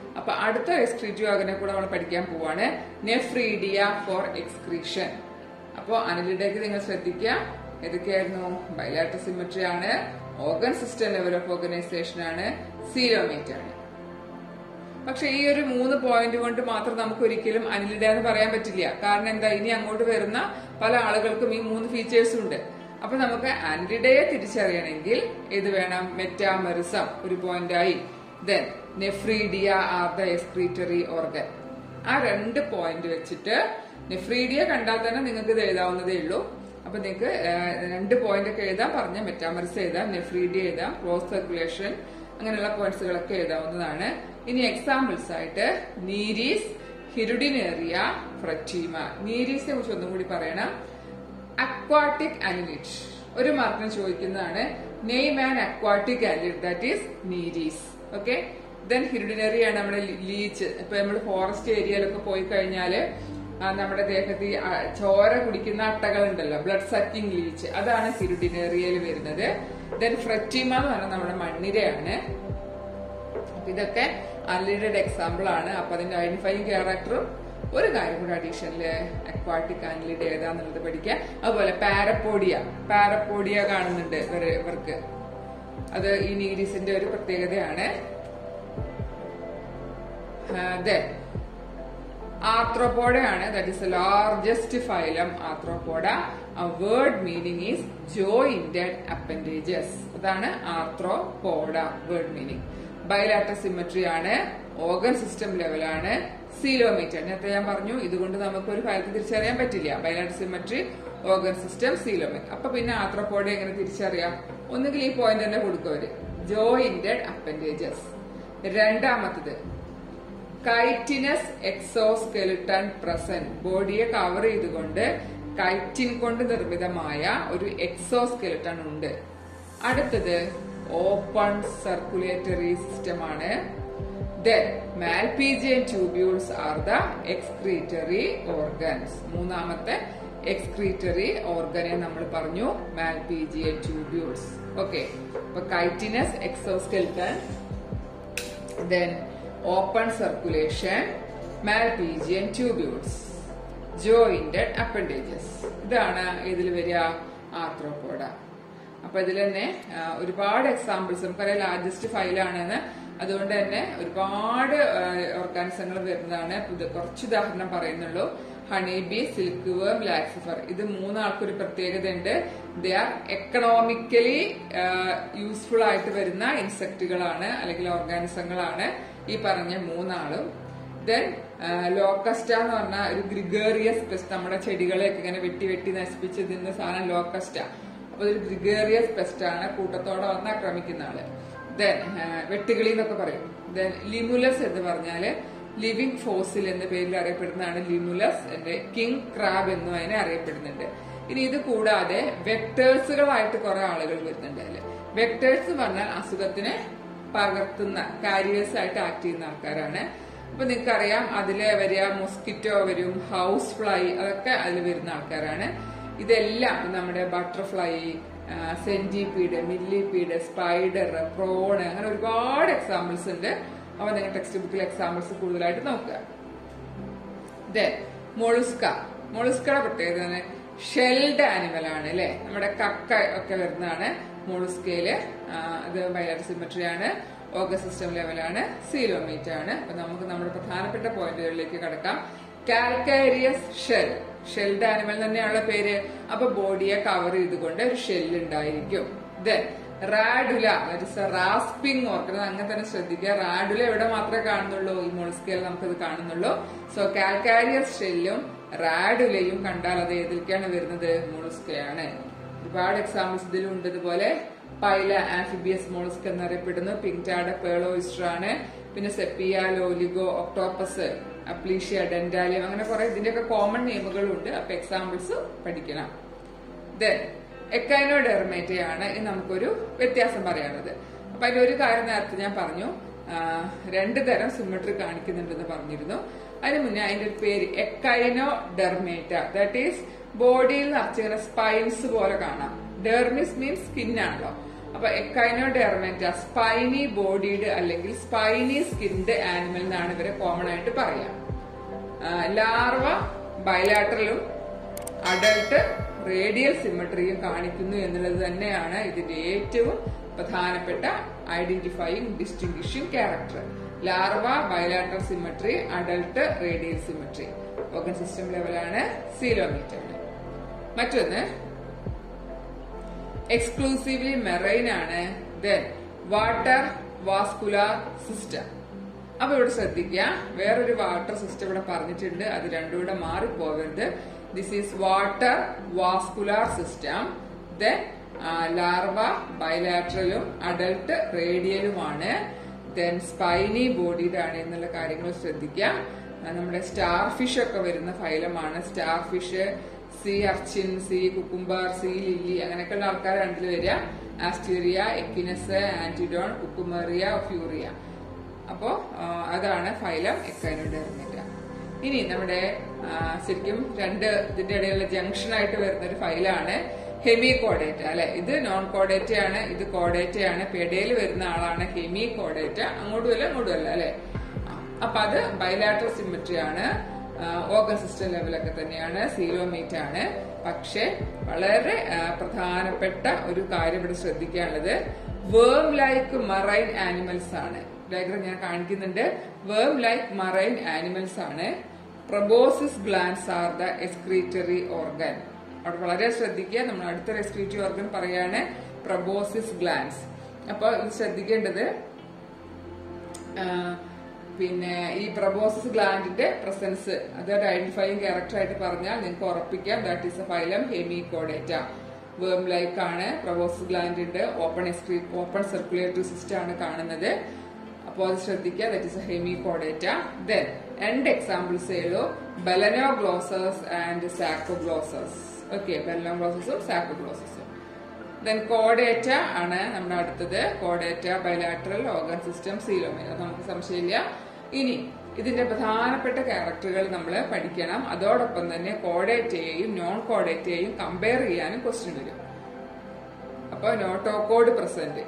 Speaker 1: അപ്പൊ അടുത്ത എക്സ്ക്രീറ്റീവ് ഓർഗനെ കൂടെ നമ്മൾ പഠിക്കാൻ പോവാണ് നെഫ്രീഡിയ ഫോർ എക്സ്ക്രീഷൻ അപ്പോ അനിലിഡേക്ക് നിങ്ങൾ ശ്രദ്ധിക്കുക ഏതൊക്കെയായിരുന്നു ബൈലാറ്റർ സിമെട്രി ആണ് organ system level of organisation ആണ് സീരോമേറ്റ് ആണ് പക്ഷെ ഈ ഒരു മൂന്ന് പോയിന്റ് കൊണ്ട് മാത്രം നമുക്ക് ഒരിക്കലും അനിലിഡ എന്ന് പറയാൻ പറ്റില്ല കാരണം എന്താ ഇനി അങ്ങോട്ട് വരുന്ന പല ആളുകൾക്കും ഈ മൂന്ന് ഫീച്ചേഴ്സ് ഉണ്ട് അപ്പൊ നമുക്ക് ആന്റിഡയെ തിരിച്ചറിയണമെങ്കിൽ ഇത് വേണം മെറ്റാമറിസം ഒരു പോയിന്റായി then nephridia are the excretory organ ആ രണ്ട് പോയിന്റ് വെച്ചിട്ട് നെഫ്രീഡിയ കണ്ടാൽ തന്നെ നിങ്ങൾക്ക് ഇത് എഴുതാവുന്നതേ ഉള്ളൂ അപ്പൊ നിങ്ങൾക്ക് രണ്ട് പോയിന്റ് ഒക്കെ എഴുതാം പറഞ്ഞ മെറ്റാമറിസ് എഴുതാം നെഫ്രീഡിയ എഴുതാം ക്രോസ് സർക്കുലേഷൻ അങ്ങനെയുള്ള പോയിന്റ്സുകളൊക്കെ എഴുതാവുന്നതാണ് ഇനി എക്സാമ്പിൾസ് ആയിട്ട് നീരീസ് ഹിരുഡിനേറിയ ഫ്രറ്റീമ നീരീസിനെ കുറിച്ച് ഒന്നും കൂടി പറയണം അക്വാട്ടിക് അനിലിറ്റ് ഒരു മാർക്കിന് ചോദിക്കുന്നതാണ് name and aquatic annelid that is nereis okay then hirudinaria ആണ് നമ്മുടെ ലീച്ച് ഇപ്പൊ നമ്മൾ ഫോറസ്റ്റ് ഏരിയയിലൊക്കെ പോയി കഴിഞ്ഞാല് നമ്മുടെ ദേഹത്ത് ഈ ചോര കുടിക്കുന്ന അട്ടകൾ ഉണ്ടല്ലോ ബ്ലഡ് സക്കിംഗ് ലീച്ച് അതാണ് ഹിരുഡിനേറിയയിൽ വരുന്നത് ദെൻ ഫ്രറ്റിമ എന്ന് പറഞ്ഞാൽ നമ്മുടെ മണ്ണിരയാണ് അപ്പൊ ഇതൊക്കെ അൺലിഡഡ് എക്സാമ്പിൾ ആണ് അപ്പൊ അതിന്റെ ഐഡന്റിഫൈങ് ക്യാരക്ടറും ഒരു കാര്യം കൂടെ അഡീഷനില് അക്വാട്ടിക് ആൻലിഡ് ഏതാന്നുള്ളത് പഠിക്കുക അതുപോലെ പാരപ്പോഡിയ പാരപ്പോഡിയ കാണുന്നുണ്ട് ഇവർക്ക് അത് ഈ നീരീസിന്റെ ഒരു പ്രത്യേകതയാണ് ദെൻ ആർത്രോപോഡയാണ് that is largest phylum Arthropoda ആ word meaning is jointed appendages അതാണ് Arthropoda word meaning bilateral symmetry ആണ് ഓർഗൻ സിസ്റ്റം ലെവലാണ് സീലോമീറ്റർ നേരത്തെ ഞാൻ പറഞ്ഞു ഇതുകൊണ്ട് നമുക്ക് ഒരു ഫലത്തെ തിരിച്ചറിയാൻ പറ്റില്ല bilateral symmetry organ system coelomate അപ്പൊ പിന്നെ ആർത്രോപോഡ എങ്ങനെ തിരിച്ചറിയാം ഒന്നുകിൽ ഈ പോയിന്റ് തന്നെ കൊടുക്കും അവര് ജോയിന്റഡ് അപ്പൻഡേജസ് രണ്ടാമത്തത് കൈറ്റിനസ് എക്സോസ്കെലിട്ടൺ പ്രസന്റ് ബോഡിയെ കവർ ചെയ്തുകൊണ്ട് കൈറ്റിൻ കൊണ്ട് നിർമ്മിതമായ ഒരു എക്സോസ്കെലിട്ടൺ ഉണ്ട് അടുത്തത് ഓപ്പൺ സർക്കുലേറ്ററി സിസ്റ്റം ആണ് then Malpighian tubules are the excretory organs മൂന്നാമത്തെ എക്സ്ക്രീറ്ററി ഓർഗനെ നമ്മൾ പറഞ്ഞു മാൽപീജിയൻ ട്യൂബ്യൂൾസ് ഓക്കെ അപ്പൊ chitinous exoskeleton then open circulation Malpighian tubules jointed appendages ഇതാണ് ഇതിൽ വരിക ആർത്രോപോഡ അപ്പൊ ഇതിൽ തന്നെ ഒരുപാട് എക്സാമ്പിൾസ് നമുക്കറിയാം ലാർജസ്റ്റ് ഫയലാണെന്ന് അതുകൊണ്ട് തന്നെ ഒരുപാട് ഓർഗാനിസങ്ങൾ വരുന്നതാണ് കുറച്ച് ഉദാഹരണം പറയുന്നുള്ളൂ ഹണി ബി സിൽക്ക് വേം ലാക്സിഫർ ഇത് മൂന്നാൾക്കൊരു പ്രത്യേകത ഉണ്ട് ദേ ആർ എക്കണോമിക്കലി യൂസ്ഫുൾ ആയിട്ട് വരുന്ന ഇൻസെക്റ്റുകളാണ് അല്ലെങ്കിൽ ഓർഗാനിസങ്ങളാണ് ഈ പറഞ്ഞ മൂന്നാളും ദെൻ ലോക്കസ്റ്റ എന്ന് പറഞ്ഞ ഒരു ഗ്രിഗേറിയസ് പെസ്റ്റ് നമ്മുടെ ചെടികളെയൊക്കെ ഇങ്ങനെ വെട്ടി വെട്ടി നശിപ്പിച്ച് തിന്ന സാധനം ലോക്കസ്റ്റ അപ്പൊ ഒരു ഗ്രിഗേറിയസ് പെസ്റ്റ് ആണ് കൂട്ടത്തോടെ വന്ന് ആക്രമിക്കുന്ന ആള് ദെൻ വെട്ടുകിളി എന്നൊക്കെ പറയും ദെൻ ലിമുലസ് എന്ന് പറഞ്ഞാല് ലിവിങ് ഫോസിൽ എന്ന പേരിൽ അറിയപ്പെടുന്നതാണ് ലിമുലസ് എന്റെ കിങ് ക്രാബ് എന്നും അതിനെ അറിയപ്പെടുന്നുണ്ട് ഇനി ഇത് കൂടാതെ വെക്ടേഴ്സുകളായിട്ട് കുറെ ആളുകൾ വരുന്നുണ്ട് അതില് വെക്ടേഴ്സ് പറഞ്ഞാൽ അസുഖത്തിനെ പകർത്തുന്ന കാരിയേഴ്സ് ആയിട്ട് ആക്ട് ചെയ്യുന്ന ആൾക്കാരാണ് അപ്പൊ നിങ്ങൾക്കറിയാം അതില് വരിക മൊസ്കിറ്റോ വരും ഹൗസ് ഫ്ലൈ അതൊക്കെ അതിൽ വരുന്ന ആൾക്കാരാണ് ഇതെല്ലാം നമ്മുടെ butterfly centipede millipede spider prawn അങ്ങനെ ഒരുപാട് എക്സാമ്പിൾസ് ഉണ്ട് അപ്പൊ നിങ്ങൾ ടെക്സ്റ്റ് ബുക്കിൽ എക്സാമ്പിൾസ് കൂടുതലായിട്ട് നോക്കുക ദെൻ മൊളുസ്ക മൊളുസ്കയുടെ പ്രത്യേകത ഷെൽഡ് ആനിമൽ ആണ് അല്ലെ നമ്മുടെ കക്ക ഒക്കെ വരുന്നതാണ് മൊളുസ്കയില് അത് ബയലാറ്റ് സിമെട്രി ആണ് ഓഗ സിസ്റ്റം ലെവലാണ് സീലോമീറ്റ് ആണ് അപ്പൊ നമുക്ക് നമ്മുടെ പ്രധാനപ്പെട്ട പോയിന്റുകളിലേക്ക് കടക്കാം കാൽക്കേരിയസ് ഷെൽ ഷെൽഡ് ആനിമൽ തന്നെയുള്ള പേര് അപ്പൊ ബോഡിയെ കവർ ചെയ്തുകൊണ്ട് ഒരു ഷെൽ ഉണ്ടായിരിക്കും ദെൻ റാഡുല റാസ്പിംഗ് ഓർക്കുന്നത് അങ്ങനെ തന്നെ ശ്രദ്ധിക്കുക റാഡുല എവിടെ മാത്രമേ കാണുന്നുള്ളൂ ഈ മോൾസ്കേൽ നമുക്കത് കാണുന്നുള്ളൂ സോ കാൽക്കാരിയസ് ഷെല്ലും റാഡുലയും കണ്ടാൽ അത് ഏതിലേക്കാണ് വരുന്നത് മോൾസ്കയാണ് ഒരുപാട് എക്സാമ്പിൾസ് ഇതിലുണ്ട് ഇതുപോലെ പൈല ആംഫിബിയസ് മോൾസ്ക് എന്നറിയപ്പെടുന്നു പിങ്ടാഡ പേളോയിസ്റ്റർ ആണ് പിന്നെ Sepia Loligo octopus Aplysia Dentalium അങ്ങനെ കുറെ ഇതിന്റെയൊക്കെ കോമൺ നെയിമുകളുണ്ട് അപ്പൊ എക്സാമ്പിൾസ് പഠിക്കണം ദെൻ എക്കൈനോഡെർമേറ്റയാണ് ഇനി നമുക്കൊരു വ്യത്യാസം പറയാനുള്ളത് അപ്പൊ അതിലൊരു കാര്യം നേരത്തെ ഞാൻ പറഞ്ഞു രണ്ട് തരം സിമെട്രി കാണിക്കുന്നുണ്ടെന്ന് പറഞ്ഞിരുന്നു അതിന് മുന്നേ അതിന്റെ ഒരു പേര് എക്കൈനോ ഡെർമേറ്റ ദാറ്റ് ഈസ് ബോഡിയിൽ നിറച്ചിങ്ങനെ സ്പൈൻസ് പോലെ കാണാം ഡെർമിസ് മീൻസ് സ്കിൻ ആണല്ലോ അപ്പൊ എക്കൈനോഡെർമറ്റ സ്പൈനി ബോഡീഡ് അല്ലെങ്കിൽ സ്പൈനി സ്കിൻഡ് ആനിമൽ എന്നാണ് ഇവരെ കോമൺ ആയിട്ട് പറയാം ലാർവ ബയലാട്രലും അഡൾട്ട് റേഡിയൽ സിമട്രിയും കാണിക്കുന്നു എന്നുള്ളത് തന്നെയാണ് ഇതിന്റെ ഏറ്റവും പ്രധാനപ്പെട്ട identifying distinguishing character larva bilateral symmetry adult radial symmetry organ system ലെവലാണ് സീലോമീറ്റർ മറ്റൊന്ന് എക്സ്ക്ലൂസീവ്ലി മെറൈൻ ആണ് ദെൻ വാട്ടർ വാസ്കുലാർ സിസ്റ്റം അപ്പൊ ഇവിടെ ശ്രദ്ധിക്കുക വേറൊരു വാട്ടർ സിസ്റ്റം ഇവിടെ പറഞ്ഞിട്ടുണ്ട് അത് രണ്ടും കൂടെ മാറിപ്പോകരുത് this is water vascular system then larva ബൈലാട്രലും അഡൽട്ട് റേഡിയലുമാണ് ദെൻ സ്പൈനി ബോഡിയിലാണ് എന്നുള്ള കാര്യങ്ങൾ ശ്രദ്ധിക്കുക ആ, നമ്മുടെ സ്റ്റാർ ഫിഷ് ഒക്കെ വരുന്ന ഫൈലമാണ് starfish sea urchin sea cucumber sea lily അങ്ങനെയൊക്കെയുള്ള ആൾക്കാരാണ് ഇതിൽ വരിക ആസ്റ്റീരിയ എക്കിനസ് ആന്റിഡോൺ കുക്കുമറിയ ഫ്യൂറിയ അപ്പോ ആ, അതാണ് ഫൈലം എക്കൈനോഡെർമേറ്റ ഇനി നമ്മുടെ ആ, ശരിക്കും രണ്ട് ഇതിന്റെ ഇടയിലുള്ള ജംഗ്ഷൻ ആയിട്ട് വരുന്ന ഒരു ഫൈലാണ് ഹെമി കോഡേറ്റ അല്ലെ ഇത് നോൺ കോഡേറ്റ ആണ് ഇത് കോഡേറ്റ ആണ് പെടയിൽ വരുന്ന ആളാണ് ഹെമി കോഡേറ്റ അങ്ങോട്ടും അല്ല അങ്ങോട്ടും അല്ല അല്ലെ അപ്പൊ അത് ബൈലാട്രൽ സിമെട്രി ആണ് ഓർഗൻ സിസ്റ്റം ലെവലൊക്കെ തന്നെയാണ് സീലോമീറ്റ് ആണ് പക്ഷെ വളരെ ആ, പ്രധാനപ്പെട്ട ഒരു കാര്യം ഇവിടെ ശ്രദ്ധിക്കാനുള്ളത് വേം ലൈക്ക് മറൈൻ ആനിമൽസ് ആണ് ഡയഗ്രം ഞാൻ കാണിക്കുന്നുണ്ട് വേം ലൈക്ക് മറൈൻ ആനിമൽസ് ആണ് proboscis glands are the excretory organ അവിടെ വളരെ ശ്രദ്ധിക്കുക നമ്മൾ അടുത്തൊരു എക്സ്ക്രീറ്ററി ഓർഗൻ പറയാണ് പ്രബോസിസ് ഗ്ലാൻസ് അപ്പൊ ഇത് ശ്രദ്ധിക്കേണ്ടത് ആ, പിന്നെ ഈ പ്രബോസിസ് ഗ്ലാൻഡിന്റെ പ്രസൻസ് അതൊരു ഐഡന്റിഫൈങ് ക്യാരക്ടർ ആയിട്ട് പറഞ്ഞാൽ നിങ്ങൾക്ക് ഉറപ്പിക്കാം that is a phylum Hemichordata worm like ആണ് പ്രബോസിസ് ഗ്ലാൻഡിന്റെ ഓപ്പൺ ഓപ്പൺ സർക്കുലേറ്ററി സിസ്റ്റം ആണ് കാണുന്നത് അപ്പോൾ അത് ശ്രദ്ധിക്കുക that is A Hemichordata then രണ്ട് എക്സാമ്പിൾസേ ഉള്ളൂ ബലനോഗ്ലോസസ് ആൻഡ് സാക്കോഗ്ലോസസ് ഓക്കെ ബലനോഗ്ലോസസും സാക്കോഗ്ലോസസും ദെൻ കോഡേറ്റ ആണ് നമ്മുടെ അടുത്തത് കോഡേറ്റ ബൈലാട്രൽ ഓർഗൻ സിസ്റ്റം സീലോമി അത് നമുക്ക് സംശയമില്ല ഇനി ഇതിന്റെ പ്രധാനപ്പെട്ട ക്യാരക്ടറുകൾ നമ്മൾ പഠിക്കണം അതോടൊപ്പം തന്നെ കോഡേറ്റയെയും നോൺ കോഡേറ്റയെയും കമ്പയർ ചെയ്യാനും ക്വസ്റ്റ്യൻ വരും അപ്പോൾ നോട്ടോകോഡ് പ്രസന്റ്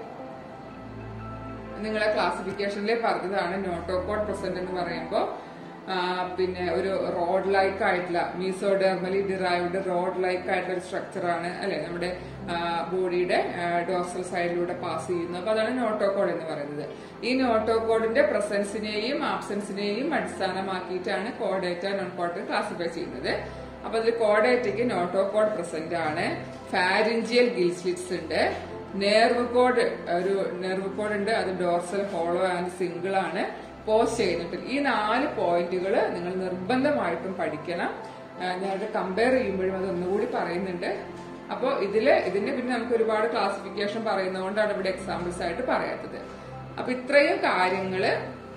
Speaker 1: നിങ്ങളെ ക്ലാസിഫിക്കേഷനിലെ പറഞ്ഞതാണ് നോട്ടോകോഡ് പ്രസന്റ് എന്ന് പറയുമ്പോൾ ആ, പിന്നെ ഒരു റോഡ് ലൈക്ക് ആയിട്ടുള്ള മീസോഡെർമലി ഡിറൈവ്ഡ് റോഡ് ലൈക്ക് ആയിട്ടുള്ള ഒരു സ്ട്രക്ചർ ആണ് അല്ലെ നമ്മുടെ ബോഡിയുടെ ഡോർസൽ സൈഡിലൂടെ പാസ് ചെയ്യുന്നത് അപ്പൊ അതാണ് നോട്ടോകോഡ് എന്ന് പറയുന്നത് ഈ നോട്ടോകോഡിന്റെ പ്രസൻസിനെയും ആബ്സെൻസിനെയും അടിസ്ഥാനമാക്കിയിട്ടാണ് കോഡേറ്റ നോൺ കോഡ് ക്ലാസിഫൈ ചെയ്യുന്നത് അപ്പൊ അതിൽ കോഡേറ്റയ്ക്ക് നോട്ടോകോഡ് പ്രസന്റ് ആണ് ഫാരിഞ്ചിയൽ ഗിൽസ്ലിറ്റ്സ് ഉണ്ട് നെർവ് കോഡ് ഒരു നെർവ് കോഡ് ഉണ്ട് അത് ഡോർസൽ ഹോളോ ആൻഡ് സിംഗിൾ ആണ് പോസ്റ്റ് ചെയ്യുന്നുണ്ട് ഈ നാല് പോയിന്റുകൾ നിങ്ങൾ നിർബന്ധമായിട്ടും പഠിക്കണം ആ, ഞാനത് കമ്പയർ ചെയ്യുമ്പോഴും അത് ഒന്നുകൂടി പറയുന്നുണ്ട് അപ്പോൾ ഇതില് ഇതിന്റെ പിന്നെ നമുക്ക് ഒരുപാട് ക്ലാസിഫിക്കേഷൻ പറയുന്നതുകൊണ്ടാണ് ഇവിടെ എക്സാമ്പിൾസ് ആയിട്ട് പറയാത്തത് അപ്പൊ ഇത്രയും കാര്യങ്ങള്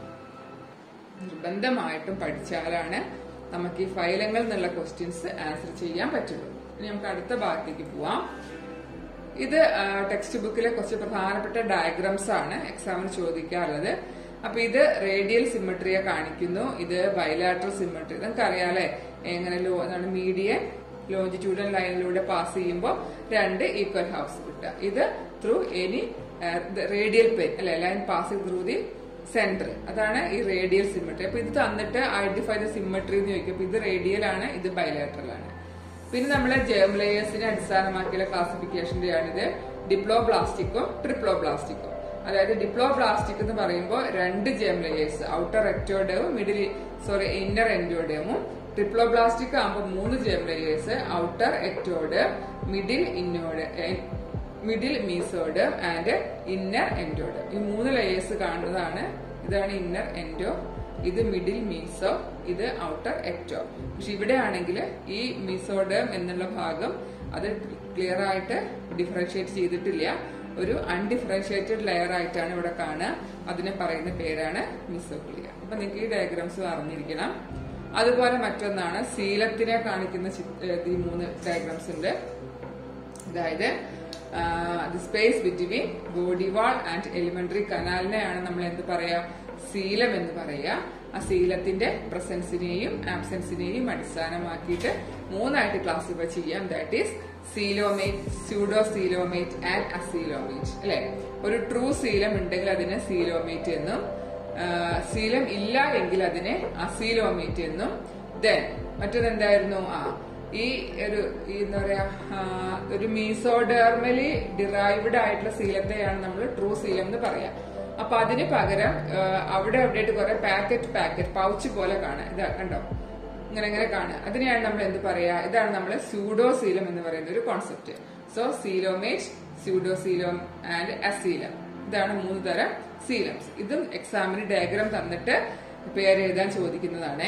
Speaker 1: നിർബന്ധമായിട്ടും പഠിച്ചാലാണ് നമുക്ക് ഈ ഫൈലങ്ങളിൽ നിന്നുള്ള ക്വസ്റ്റ്യൻസ് ആൻസർ ചെയ്യാൻ പറ്റുള്ളൂ ഇനി നമുക്ക് അടുത്ത ഭാഗത്തേക്ക് പോവാം ഇത് ടെക്സ്റ്റ് ബുക്കിലെ കുറച്ച് പ്രധാനപ്പെട്ട ഡയഗ്രാംസ് ആണ് എക്സാമിന് ചോദിക്കാറുള്ളത് അപ്പൊ ഇത് റേഡിയൽ സിമെട്രിയെ കാണിക്കുന്നു ഇത് ബൈലാട്രൽ സിമെട്രി നിങ്ങൾക്ക് അറിയാലേ എങ്ങനെ ലോ എന്താണ് മീഡിയൻ ലോഞ്ചിറ്റ്യൂഡൽ ലൈനിലൂടെ പാസ് ചെയ്യുമ്പോൾ രണ്ട് ഈക്വൽ ഹാഫ്സ് കിട്ടുക ഇത് ത്രൂ എനി റേഡിയൽ പെൻ അല്ലെ line passing through the centre അതാണ് ഈ റേഡിയൽ സിമെട്രി അപ്പൊ ഇത് തന്നിട്ട് ഐഡന്റിഫൈ ദ സിമെട്രി എന്ന് ചോദിക്കും അപ്പൊ ഇത് റേഡിയൽ ആണ് ഇത് ബൈലാട്രൽ ആണ് പിന്നെ നമ്മളെ ജേം ലേയേഴ്സിനെ അടിസ്ഥാനമാക്കിയുള്ള ക്ലാസിഫിക്കേഷന്റെ ആണിത് ഡിപ്ലോബ്ലാസ്റ്റിക്കും ട്രിപ്ലോബ്ലാസ്റ്റിക്കും അതായത് ഡിപ്ലോബ്ലാസ്റ്റിക് എന്ന് പറയുമ്പോൾ രണ്ട് ജേം ലേയേഴ്സ് ഔട്ടർ എക്ടോഡേവും മിഡിൽ സോറി ഇന്നർ എൻഡോഡേമും ട്രിപ്ലോബ്ലാസ്റ്റിക് ആകുമ്പോൾ മൂന്ന് germ layers outer ectoderm middle ഇന്നോഡ് middle mesoderm and inner endoderm ഈ മൂന്ന് ലെയേഴ്സ് കാണുന്നതാണ് ഇതാണ് ഇന്നർ എൻഡോ ഇത് മിഡിൽ മീസോ ഇത് ഔട്ടർ എക്ടോ പക്ഷെ ഇവിടെ ആണെങ്കിൽ ഈ മീസോഡം എന്നുള്ള ഭാഗം അത് ക്ലിയർ ആയിട്ട് ഡിഫറൻഷിയേറ്റ് ചെയ്തിട്ടില്ല ഒരു അൺഡിഫറൻഷിയേറ്റഡ് ലെയർ ആയിട്ടാണ് ഇവിടെ കാണുക അതിനെ പറയുന്ന പേരാണ് മീസോക്ലിയ അപ്പൊ നിങ്ങൾക്ക് ഈ ഡയഗ്രാംസ് അറിഞ്ഞിരിക്കണം അതുപോലെ മറ്റൊന്നാണ് ശീലത്തിനെ കാണിക്കുന്ന ചി- ഏഹ് ഈ മൂന്ന് ഡയഗ്രാംസ് ഉണ്ട് അതായത് the space between body wall and alimentary കനാലിനെയാണ് നമ്മൾ എന്ത് പറയാ സീലം എന്ന് പറയാ അസീലത്തിന്റെ പ്രസൻസിനെയും ആബ്സെൻസിനെയും അടിസ്ഥാനമാക്കിയിട്ട് മൂന്നായിട്ട് ക്ലാസിഫൈ ചെയ്യാം that is coelomate pseudo coelomate and acoelomate അല്ലെ ഒരു ട്രൂ സീലം ഉണ്ടെങ്കിൽ അതിന് സീലോമേറ്റ് എന്നും സീലം ഇല്ല എങ്കിൽ അതിനെ അസീലോമേറ്റ് എന്നും ദെൻ മറ്റത് എന്തായിരുന്നു ആ ഈ ഒരു ഈ എന്താ പറയാ ആ, ഒരു മീസോഡേർമലി ഡിറൈവ്ഡ് ആയിട്ടുള്ള സീലത്തെയാണ് നമ്മൾ ട്രൂ സീലം എന്ന് പറയാ അപ്പൊ അതിന് പകരം ആ, അവിടെ അവിടെയായിട്ട് കുറെ പാക്കറ്റ് പാക്കറ്റ് പൗച്ച് പോലെ കാണാം ഇതാ കണ്ടോ ഇങ്ങനെ ഇങ്ങനെ കാണുക അതിനെയാണ് നമ്മൾ എന്ത് പറയാ ഇതാണ് നമ്മൾ സ്യൂഡോ സീലം എന്ന് പറയുന്ന ഒരു concept so coelomate pseudo coelom and acoelom ഇതാണ് മൂന്ന് തരം സീലംസ് ഇതും എക്സാമിന് ഡയഗ്രാം തന്നിട്ട് പേര് എഴുതാൻ ചോദിക്കുന്നതാണ്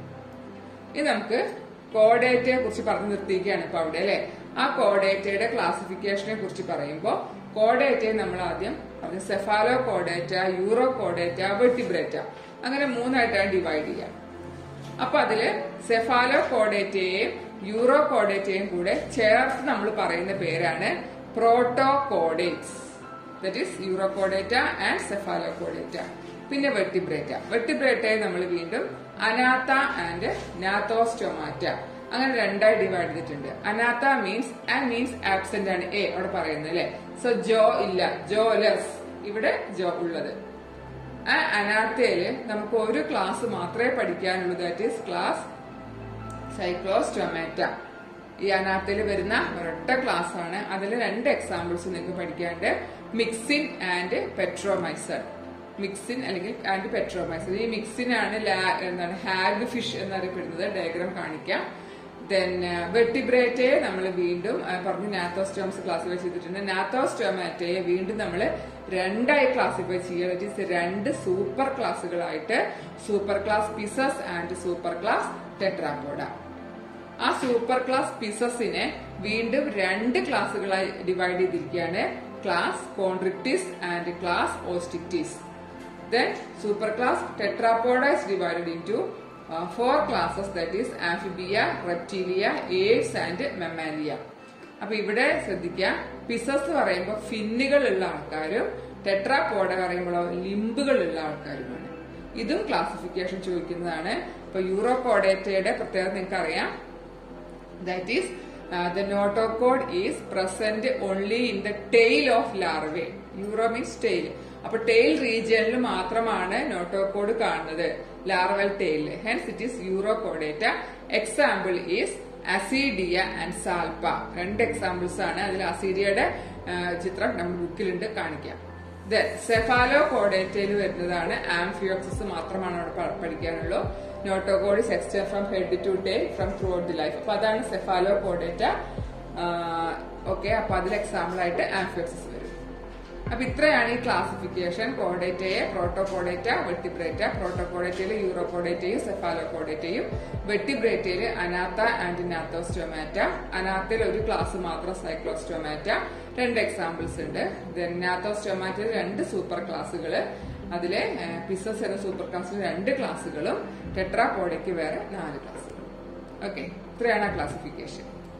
Speaker 1: ഇനി നമുക്ക് കോഡേറ്റയെ കുറിച്ച് പറഞ്ഞു നിർത്തിയിരിക്കുകയാണ് ഇപ്പൊ അവിടെ അല്ലെ ആ കോഡേറ്റയുടെ ക്ലാസിഫിക്കേഷനെ കുറിച്ച് പറയുമ്പോൾ കോഡേറ്റയെ നമ്മൾ ആദ്യം പറഞ്ഞു Cephalochordata Urochordata Vertebrata അങ്ങനെ മൂന്നായിട്ടാണ് ഡിവൈഡ് ചെയ്യുക അപ്പൊ അതില് സെഫാലോ കോഡേറ്റയെയും യൂറോ കോഡേറ്റയെയും കൂടെ ചേർത്ത് നമ്മൾ പറയുന്ന പേരാണ് protochordates that is Urochordata and Cephalochordata പിന്നെ വെട്ടിബ്രേറ്റ വെട്ടിബ്രേറ്റയെ നമ്മൾ വീണ്ടും അനാത്ത ആൻഡ് നാത്തോസ്റ്റൊമാറ്റ അങ്ങനെ രണ്ടായി ഡിവൈഡ് ചെയ്തിട്ടുണ്ട് Agnatha means and means absent ആണ് എ അവിടെ പറയുന്നത് അല്ലെ സോ ജോ ഇല്ല ജോ ലെസ് ഇവിടെ ജോ ഉള്ളത് ആ അനാത്തയില് നമുക്ക് ഒരു ക്ലാസ് മാത്രമേ പഠിക്കാനുള്ളൂ ദാറ്റ് ഈസ് ക്ലാസ് സൈക്ലോസ്റ്റൊമാറ്റ ഈ അനാത്തയിൽ വരുന്ന ഒരൊറ്റ ക്ലാസ് ആണ് അതിൽ രണ്ട് എക്സാമ്പിൾസ് നിങ്ങൾക്ക് പഠിക്കാണ്ട് മിക്സിൻ ആൻഡ് പെട്രോമൈസർ മിക്സിൻ അല്ലെങ്കിൽ ആൻഡ് പെട്രോമൈസർ ഈ മിക്സിൻ ആണ് ലാ- എന്താണ് ഹാഗ് ഫിഷ് എന്നറിയപ്പെടുന്നത് ഡയഗ്രാം കാണിക്കാം ദെൻ വെട്ടിബ്രേറ്റയെ നമ്മൾ വീണ്ടും ആ, പറഞ്ഞു നാത്തോസ്റ്റോംസ് ക്ലാസിഫൈ ചെയ്തിട്ടുണ്ട് നാത്തോസ്റ്റോമാറ്റയെ വീണ്ടും നമ്മൾ രണ്ടായി ക്ലാസിഫൈ ചെയ്യുക ദറ്റ് ഈസ് രണ്ട് സൂപ്പർ ക്ലാസ്സുകളായിട്ട് super class Pisces and super class Tetrapoda ആ സൂപ്പർ ക്ലാസ് പിസസിനെ വീണ്ടും രണ്ട് ക്ലാസ്സുകളായി ഡിവൈഡ് ചെയ്തിരിക്കുകയാണ് class Chondrichthyes and class Osteichthyes then super class Tetrapoda is divided into four classes that is Amphibia Reptilia Aves and Mammalia അപ്പൊ ഇവിടെ ശ്രദ്ധിക്കുക Pisces പറയുമ്പോൾ ഫിന്നുകൾ ഉള്ള ആൾക്കാരും ടെട്രാപ്പോഡ പറയുമ്പോഴോ ലിംബുകൾ ഉള്ള ആൾക്കാരുമാണ് ഇതും ക്ലാസിഫിക്കേഷൻ ചോദിക്കുന്നതാണ് ഇപ്പൊ യൂറോ കോഡേറ്റയുടെ പ്രത്യേകത നിങ്ങൾക്ക് അറിയാം that is uh, the notochord is present only in the tail of larvae euro means tail അപ്പൊ ടെയിൽ റീജിയനിൽ മാത്രമാണ് നോട്ടോകോഡ് കാണുന്നത് ലാർവൽ ടെയിലിൽ hence it is Urochordata example is Ascidia and Salpa രണ്ട് എക്സാമ്പിൾസ് ആണ് അതിൽ അസീഡിയയുടെ ചിത്രം നമ്മുടെ ബുക്കിലുണ്ട് കാണിക്കാം സെഫാലോ കോഡേറ്റയിൽ വരുന്നതാണ് ആംഫിയോക്സിസ് മാത്രമാണ് അവിടെ പ- പഠിക്കാനുള്ളൂ notochord is extend from head to tail from throughout the life അപ്പൊ അതാണ് സെഫാലോ കോഡേറ്റ ഓക്കെ അപ്പൊ അതിൽ എക്സാമ്പിൾ ആയിട്ട് ആംഫിയോക്സിസ് വരും അപ്പൊ ഇത്രയാണ് ഈ ക്ലാസിഫിക്കേഷൻ കോഡേറ്റയെ പ്രോട്ടോകോഡേറ്റ വെട്ടിബ്രേറ്റ പ്രോട്ടോകോഡേറ്റയിൽ യൂറോകോഡേറ്റയും സെഫാലോകോഡേറ്റയും വെട്ടിബ്രേറ്റയിൽ അനാത്ത ആൻഡ് നാത്തോസ്റ്റോമാറ്റ അനാത്തയിൽ ഒരു ക്ലാസ് മാത്രം സൈക്ലോസ്റ്റോമാറ്റ രണ്ട് എക്സാമ്പിൾസ് ഉണ്ട് ദെൻ നാത്തോസ്റ്റോമാറ്റയിൽ രണ്ട് സൂപ്പർ ക്ലാസ്സുകൾ അതിലെ പിസസ് എന്ന സൂപ്പർ ക്ലാസ്സിൽ രണ്ട് ക്ലാസ്സുകളും ടെട്രാകോഡയ്ക്ക് വേറെ നാല് ക്ലാസ്സുകളും ഓക്കെ ഇത്രയാണ് ആ ക്ലാസിഫിക്കേഷൻ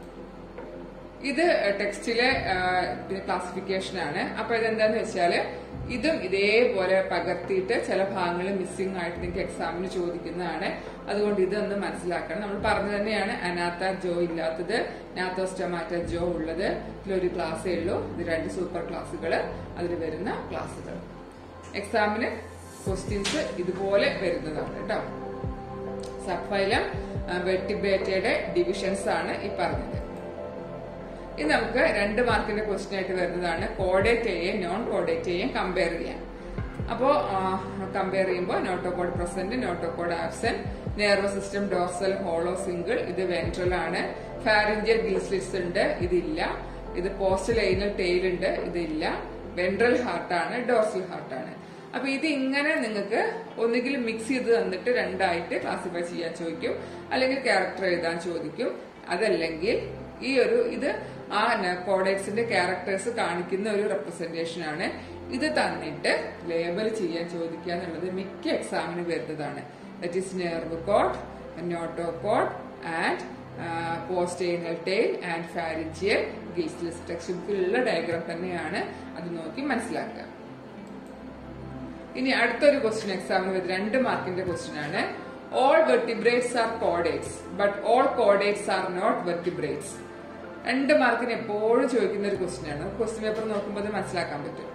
Speaker 1: ഇത് ടെക്സ്റ്റിലെ ക്ലാസിഫിക്കേഷൻ ആണ് അപ്പൊ ഇതെന്താന്ന് വെച്ചാല് ഇതും ഇതേപോലെ പകർത്തിയിട്ട് ചില ഭാഗങ്ങൾ മിസ്സിംഗ് ആയിട്ട് നിങ്ങൾക്ക് എക്സാമിന് ചോദിക്കുന്നതാണ് അതുകൊണ്ട് ഇതൊന്ന് മനസ്സിലാക്കണം നമ്മൾ പറഞ്ഞു തന്നെയാണ് അനാത്ത ജോ ഇല്ലാത്തത് നാത്തോസ്റ്റമാറ്റ ജോ ഉള്ളത് ഇതിലൊരു ക്ലാസ്സേ ഉള്ളൂ ഇത് രണ്ട് സൂപ്പർ ക്ലാസ്സുകൾ അതിൽ വരുന്ന ക്ലാസ്സുകൾ എക്സാമിന് ക്വസ്റ്റ്യൻസ് ഇതുപോലെ വരുന്നതാണ് കേട്ടോ സബ്ഫൈലം വെട്ടിബേറ്റയുടെ ഡിവിഷൻസ് ആണ് ഈ പറഞ്ഞത് ഇത് നമുക്ക് രണ്ട് മാർക്കിന്റെ ക്വസ്റ്റ്യൻ ആയിട്ട് വരുന്നതാണ് കോഡേറ്റയെയും നോൺ കോഡേറ്റയെയും കമ്പയർ ചെയ്യാം അപ്പോ കമ്പയർ ചെയ്യുമ്പോൾ notochord present notochord absent nervous system dorsal hollow single ഇത് വെൻട്രൽ ആണ് ഫാരിഞ്ചിയൽ ഗിൽസ്ലിറ്റ്സ് ഉണ്ട് ഇതില്ല ഇത് പോസ്റ്റ് ലൈനൽ ടെയിൽ ഉണ്ട് ഇതില്ല വെൻട്രൽ ഹാർട്ടാണ് ഡോർസൽ ഹാർട്ടാണ് അപ്പൊ ഇത് ഇങ്ങനെ നിങ്ങൾക്ക് ഒന്നുകിൽ മിക്സ് ചെയ്ത് തന്നിട്ട് രണ്ടായിട്ട് ക്ലാസിഫൈ ചെയ്യാൻ ചോദിക്കും അല്ലെങ്കിൽ ക്യാരക്ടർ എഴുതാൻ ചോദിക്കും അതല്ലെങ്കിൽ ഈ ഒരു ഇത് ആ കോഡേറ്റ്സിന്റെ ക്യാരക്ടേഴ്സ് കാണിക്കുന്ന ഒരു റെപ്രസെന്റേഷൻ ആണ് ഇത് തന്നിട്ട് ലേബൽ ചെയ്യാൻ ചോദിക്കുക എന്നുള്ളത് മിക്ക എക്സാമിന് വരുന്നതാണ് that is nerve cord notochord and postanal tail and pharyngeal gill slits text ബുക്കിലുള്ള ഡയഗ്രാം തന്നെയാണ് അത് നോക്കി മനസ്സിലാക്കുക ഇനി അടുത്തൊരു ക്വസ്റ്റ്യൻ എക്സാമിന് വരുന്നത് രണ്ട് മാർക്കിന്റെ ക്വസ്റ്റ്യൻ ആണ് all vertebrates are chordates but all chordates are not vertebrates രണ്ട് മാർക്കിന് എപ്പോഴും ചോദിക്കുന്ന ഒരു ക്വസ്റ്റ്യൻ ആണ് ക്വസ്റ്റ്യൻ പേപ്പർ നോക്കുമ്പോൾ അത് മനസ്സിലാക്കാൻ പറ്റും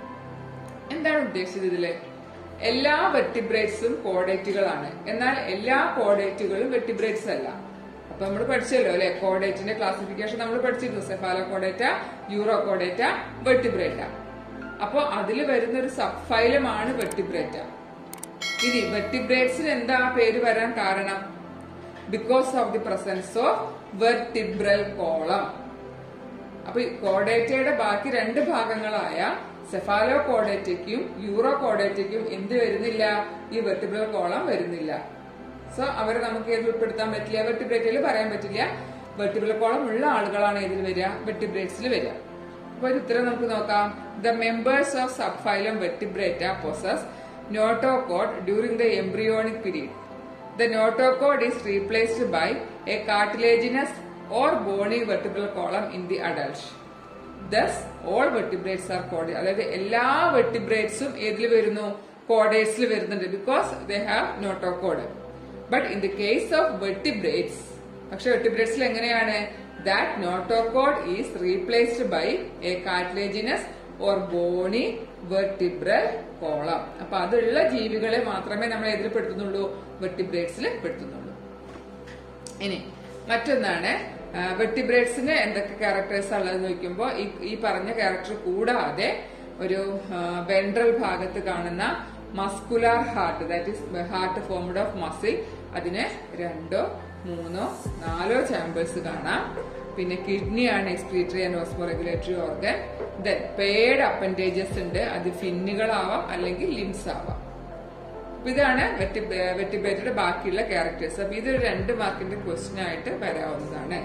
Speaker 1: എന്താണ് ഉദ്ദേശിച്ചത് ഇതില് എല്ലാ വെർട്ടിബ്രേറ്റ്സും കോഡേറ്റുകളാണ് എന്നാൽ എല്ലാ കോഡേറ്റുകളും വെർട്ടിബ്രേറ്റ്സ് അല്ല അപ്പൊ നമ്മൾ പഠിച്ചല്ലോ അല്ലെ കോഡേറ്റിന്റെ ക്ലാസിഫിക്കേഷൻ നമ്മൾ പഠിച്ചിരുന്നു Cephalochordata Urochordata Vertebrata അപ്പൊ അതിൽ വരുന്ന ഒരു സബ് ഫൈലമാണ് വെർട്ടിബ്രേറ്റ ഇനി വെർട്ടിബ്രേറ്റ്സിന് എന്താ പേര് വരാൻ കാരണം because of the presence of vertebral column അപ്പൊ ഈ കോഡേറ്റയുടെ ബാക്കി രണ്ട് ഭാഗങ്ങളായ സെഫാലോ കോഡേറ്റയ്ക്കും യൂറോ കോഡേറ്റയ്ക്കും എന്ത് വരുന്നില്ല ഈ വെർട്ടിബ്രൽ കോളം വരുന്നില്ല സോ അവരെ നമുക്ക് ഏത് ഉൾപ്പെടുത്താൻ പറ്റില്ല വെർട്ടിബ്രേറ്റിൽ പറയാൻ പറ്റില്ല വെർട്ടിബ്രൽ കോളം ഉള്ള ആളുകളാണ് ഏതിൽ വരിക വെർട്ടിബ്രേറ്റ്സിൽ വരിക അപ്പൊ ഒരു ഉത്തരം നമുക്ക് നോക്കാം the members of subphylum Vertebrata possess notochord during the embryonic period The notochord is replaced by a cartilaginous or bony vertebral column in the adult. Thus, all vertebrates are coded. അതായത് എല്ലാ വെർട്ടിബ്രേറ്റ്സും ഏതിൽ വരുന്നു കോഡേറ്റ്സിൽ വരുന്നുണ്ട് because they have notochord but in the case of vertebrates പക്ഷെ വെർട്ടിബ്രേറ്റ്സിൽ എങ്ങനെയാണ് that notochord is replaced by a cartilaginous or bony vertebral column അപ്പൊ അതുള്ള ജീവികളെ മാത്രമേ നമ്മൾ ഏതിൽ പെടുത്തുന്നുള്ളൂ വെർട്ടിബ്രേറ്റ്സിൽ പെടുത്തുന്നുള്ളൂ ഇനി മറ്റൊന്നാണ് വെർട്ടിബ്രേറ്റ്സിന് എന്തൊക്കെ ക്യാരക്ടേഴ്സ് ഉള്ളത് നോക്കുമ്പോൾ ഈ ഈ പറഞ്ഞ ക്യാരക്ടർ കൂടാതെ ഒരു വെൻട്രൽ ഭാഗത്ത് കാണുന്ന muscular heart that is heart formed of muscle അതിന് രണ്ടോ മൂന്നോ നാലോ ചാമ്പേഴ്സ് കാണാം പിന്നെ കിഡ്നിയാണ് excretory and osmoregulatory organ then paired appendages ഉണ്ട് അത് ഫിന്നുകളാവാം അല്ലെങ്കിൽ ലിംസ് ആവാം അപ്പൊ ഇതാണ് വെറ്റിബ്രേറ്റയുടെ ബാക്കിയുള്ള ക്യാരക്ടേഴ്സ് അപ്പൊ ഇതൊരു രണ്ട് മാർക്കിന്റെ ക്വസ്റ്റ്യൻ ആയിട്ട് വരാവുന്നതാണ്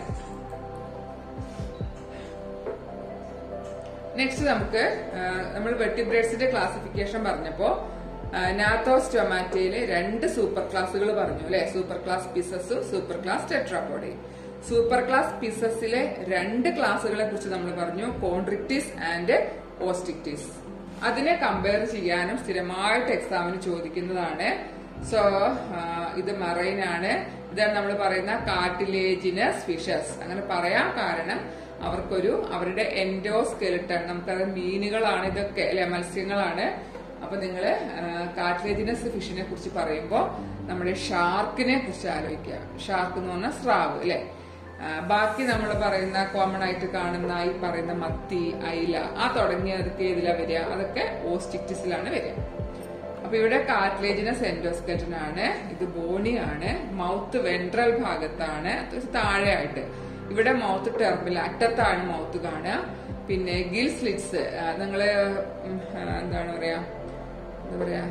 Speaker 1: നെക്സ്റ്റ് നമുക്ക് നമ്മൾ വെറ്റിബ്രേറ്റ്സിന്റെ ക്ലാസിഫിക്കേഷൻ പറഞ്ഞപ്പോ നാത്തോസ് ടൊമാറ്റോയില് രണ്ട് സൂപ്പർ ക്ലാസ്സുകൾ പറഞ്ഞു അല്ലെ സൂപ്പർ ക്ലാസ് പിസസും സൂപ്പർ ക്ലാസ് ടെട്രാപോഡയും സൂപ്പർ ക്ലാസ് പിസസിലെ രണ്ട് ക്ലാസ്സുകളെ കുറിച്ച് നമ്മൾ പറഞ്ഞു കോൺട്രിക്റ്റിസ് ആൻഡ് ഓസ്റ്റിക്റ്റിസ് അതിനെ കമ്പയർ ചെയ്യാനും സ്ഥിരമായിട്ട് എക്സാമിന് ചോദിക്കുന്നതാണ് സോ ഇത് മറൈൻ ആണ് ഇതാണ് നമ്മൾ പറയുന്ന കാർട്ടിലേജിനസ് ഫിഷസ് അങ്ങനെ പറയാൻ കാരണം അവർക്കൊരു അവരുടെ എൻഡോസ്കെലിട്ടൺ നമുക്കത് മീനുകളാണ് ഇതൊക്കെ അല്ലെ മത്സ്യങ്ങളാണ് അപ്പൊ നിങ്ങൾ കാർട്ടിലേജിനസ് ഫിഷിനെ കുറിച്ച് പറയുമ്പോൾ നമ്മുടെ ഷാർക്കിനെ കുറിച്ച് ആലോചിക്കുക ഷാർക്ക് എന്ന് പറഞ്ഞാൽ സ്രാവ് അല്ലെ ബാക്കി നമ്മൾ പറയുന്ന കോമൺ ആയിട്ട് കാണുന്ന ഈ പറയുന്ന മത്തി അയില ആ തുടങ്ങിയതൊക്കെ ഏതിലാ വരിക അതൊക്കെ ഓസ്റ്റിക്റ്റിസിലാണ് വരിക അപ്പൊ ഇവിടെ കാർട്ടിലേജിനസ് എൻഡോസ്കെലറ്റൻ ആണ് ഇത് ബോണിയാണ് മൗത്ത് വെൻട്രൽ ഭാഗത്താണ് താഴെയായിട്ട് ഇവിടെ മൗത്ത് ടെർമിൽ അറ്റത്താണ് മൗത്ത് കാണുക പിന്നെ ഗിൽ സ്ലിറ്റ്സ് നിങ്ങള് എന്താണ് പറയാ എന്താ പറയാ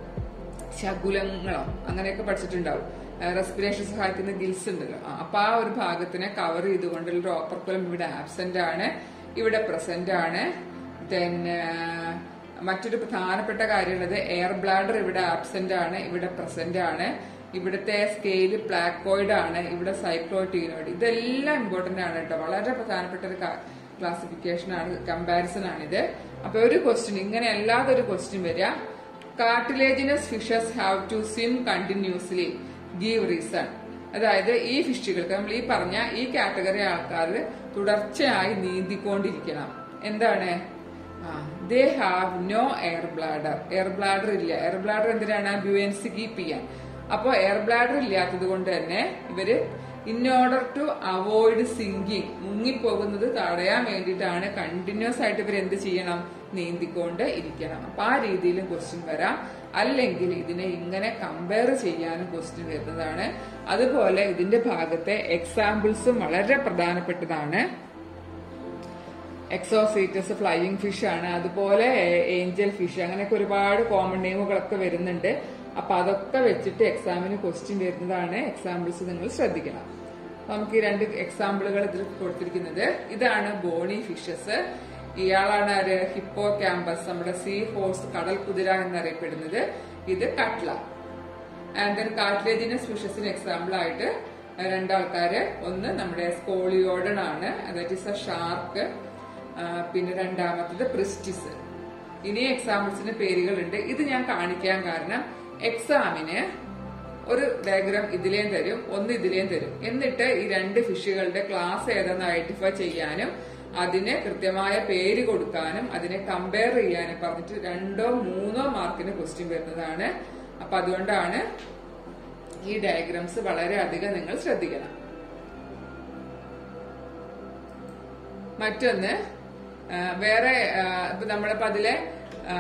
Speaker 1: ശകുലങ്ങളോ അങ്ങനെയൊക്കെ പഠിച്ചിട്ടുണ്ടാവും റെസ്പിറേഷൻ സഹായിക്കുന്ന ഗിൽസ് ഉണ്ടല്ലോ അപ്പൊ ആ ഒരു ഭാഗത്തിനെ കവർ ചെയ്തുകൊണ്ടുള്ള ഒരു ഓപ്പർക്കുലം ഇവിടെ ആബ്സെന്റ് ആണ് ഇവിടെ പ്രസന്റ് ആണ് ദെൻ മറ്റൊരു പ്രധാനപ്പെട്ട കാര്യമുള്ളത് എയർ ബ്ലാഡർ ഇവിടെ ആബ്സെന്റ് ആണ് ഇവിടെ പ്രസന്റ് ആണ് ഇവിടുത്തെ സ്കെയില് പ്ലാക്കോയിഡ് ആണ് ഇവിടെ സൈക്ലോട്ടീനോയിഡ് ഇതെല്ലാം ഇമ്പോർട്ടന്റ് ആണ് കേട്ടോ വളരെ പ്രധാനപ്പെട്ട ഒരു ക്ലാസിഫിക്കേഷൻ ആണ് കമ്പാരിസൺ ആണിത് അപ്പൊ ഒരു ക്വസ്റ്റ്യൻ ഇങ്ങനെ അല്ലാതെ ഒരു ക്വസ്റ്റ്യൻ വരിക cartilaginous fishes have to swim continuously give reason അതായത് ഈ ഫിഷുകൾക്ക് നമ്മൾ ഈ പറഞ്ഞ ഈ കാറ്റഗറി ആൾക്കാർ തുടർച്ചയായി നീന്തിക്കൊണ്ടിരിക്കണം എന്താണ് they have no air bladder air bladder ഇല്ല എയർ ബ്ലാഡർ എന്തിനാണ് ബ്യൂൻസി കീപ്പ് ചെയ്യാൻ അപ്പോൾ എയർ ബ്ലാഡർ ഇല്ലാത്തത് കൊണ്ട് തന്നെ ഇവര് in order to avoid sinking മുങ്ങിപ്പോകുന്നത് തടയാൻ വേണ്ടിയിട്ടാണ് കണ്ടിന്യൂസ് ആയിട്ട് ഇവർ എന്ത് ചെയ്യണം നീന്തിക്കൊണ്ട് ഇരിക്കണം അപ്പൊ ആ രീതിയിലും ക്വസ്റ്റ്യൻ വരാം അല്ലെങ്കിൽ ഇതിനെ ഇങ്ങനെ കമ്പയർ ചെയ്യാനും ക്വസ്റ്റ്യൻ വരുന്നതാണ് അതുപോലെ ഇതിന്റെ ഭാഗത്തെ എക്സാമ്പിൾസും വളരെ പ്രധാനപ്പെട്ടതാണ് എക്സോസീറ്റസ് ഫ്ലൈയിങ് ഫിഷ് ആണ് അതുപോലെ ഏഞ്ചൽ ഫിഷ് അങ്ങനെയൊക്കെ ഒരുപാട് കോമൺ നെയിമുകളൊക്കെ വരുന്നുണ്ട് അപ്പൊ അതൊക്കെ വെച്ചിട്ട് എക്സാമിന് ക്വസ്റ്റ്യൻ വരുന്നതാണ് എക്സാമ്പിൾസ് നിങ്ങൾ ശ്രദ്ധിക്കണം നമുക്ക് ഈ രണ്ട് എക്സാമ്പിളുകൾ ഇതിൽ കൊടുത്തിരിക്കുന്നത് ഇതാണ് ബോണി ഫിഷസ് ഇയാളാണ് ആര് ഹിപ്പോ ക്യാമ്പസ് നമ്മുടെ സീ ഹോഴ്സ് കടൽ കുതിര എന്നറിയപ്പെടുന്നത് ഇത് കട്ട്ല ആൻഡ് ദെൻ കാർട്ടിലേജിനസ് ഫിഷസിന് എക്സാമ്പിൾ ആയിട്ട് രണ്ടാൾക്കാര് ഒന്ന് നമ്മുടെ സ്കോളിയോഡൺ ആണ് ദാറ്റ് ഈസ് എ ഷാർക്ക് പിന്നെ രണ്ടാമത്തത് പ്രിസ്റ്റിസ് ഇനി എക്സാമ്പിൾസിന് പേരുകളുണ്ട് ഇത് ഞാൻ കാണിക്കാൻ കാരണം എക്സാമിന് ഒരു ഡയഗ്രാം ഇതിലേം തരും ഒന്ന് ഇതിലേം തരും എന്നിട്ട് ഈ രണ്ട് ഫിഷുകളുടെ ക്ലാസ് ഏതെന്ന് ഐഡന്റിഫൈ ചെയ്യാനും അതിന് കൃത്യമായ പേര് കൊടുക്കാനും അതിനെ കമ്പയർ ചെയ്യാനും പറഞ്ഞിട്ട് രണ്ടോ മൂന്നോ മാർക്കിന് ക്വസ്റ്റ്യൻ വരുന്നതാണ് അപ്പൊ അതുകൊണ്ടാണ് ഈ ഡയഗ്രാംസ് വളരെ അധികം നിങ്ങൾ ശ്രദ്ധിക്കണം മറ്റൊന്ന് ആ, വേറെ ആ, ഇപ്പൊ നമ്മളിപ്പോ അതിലെ ആ,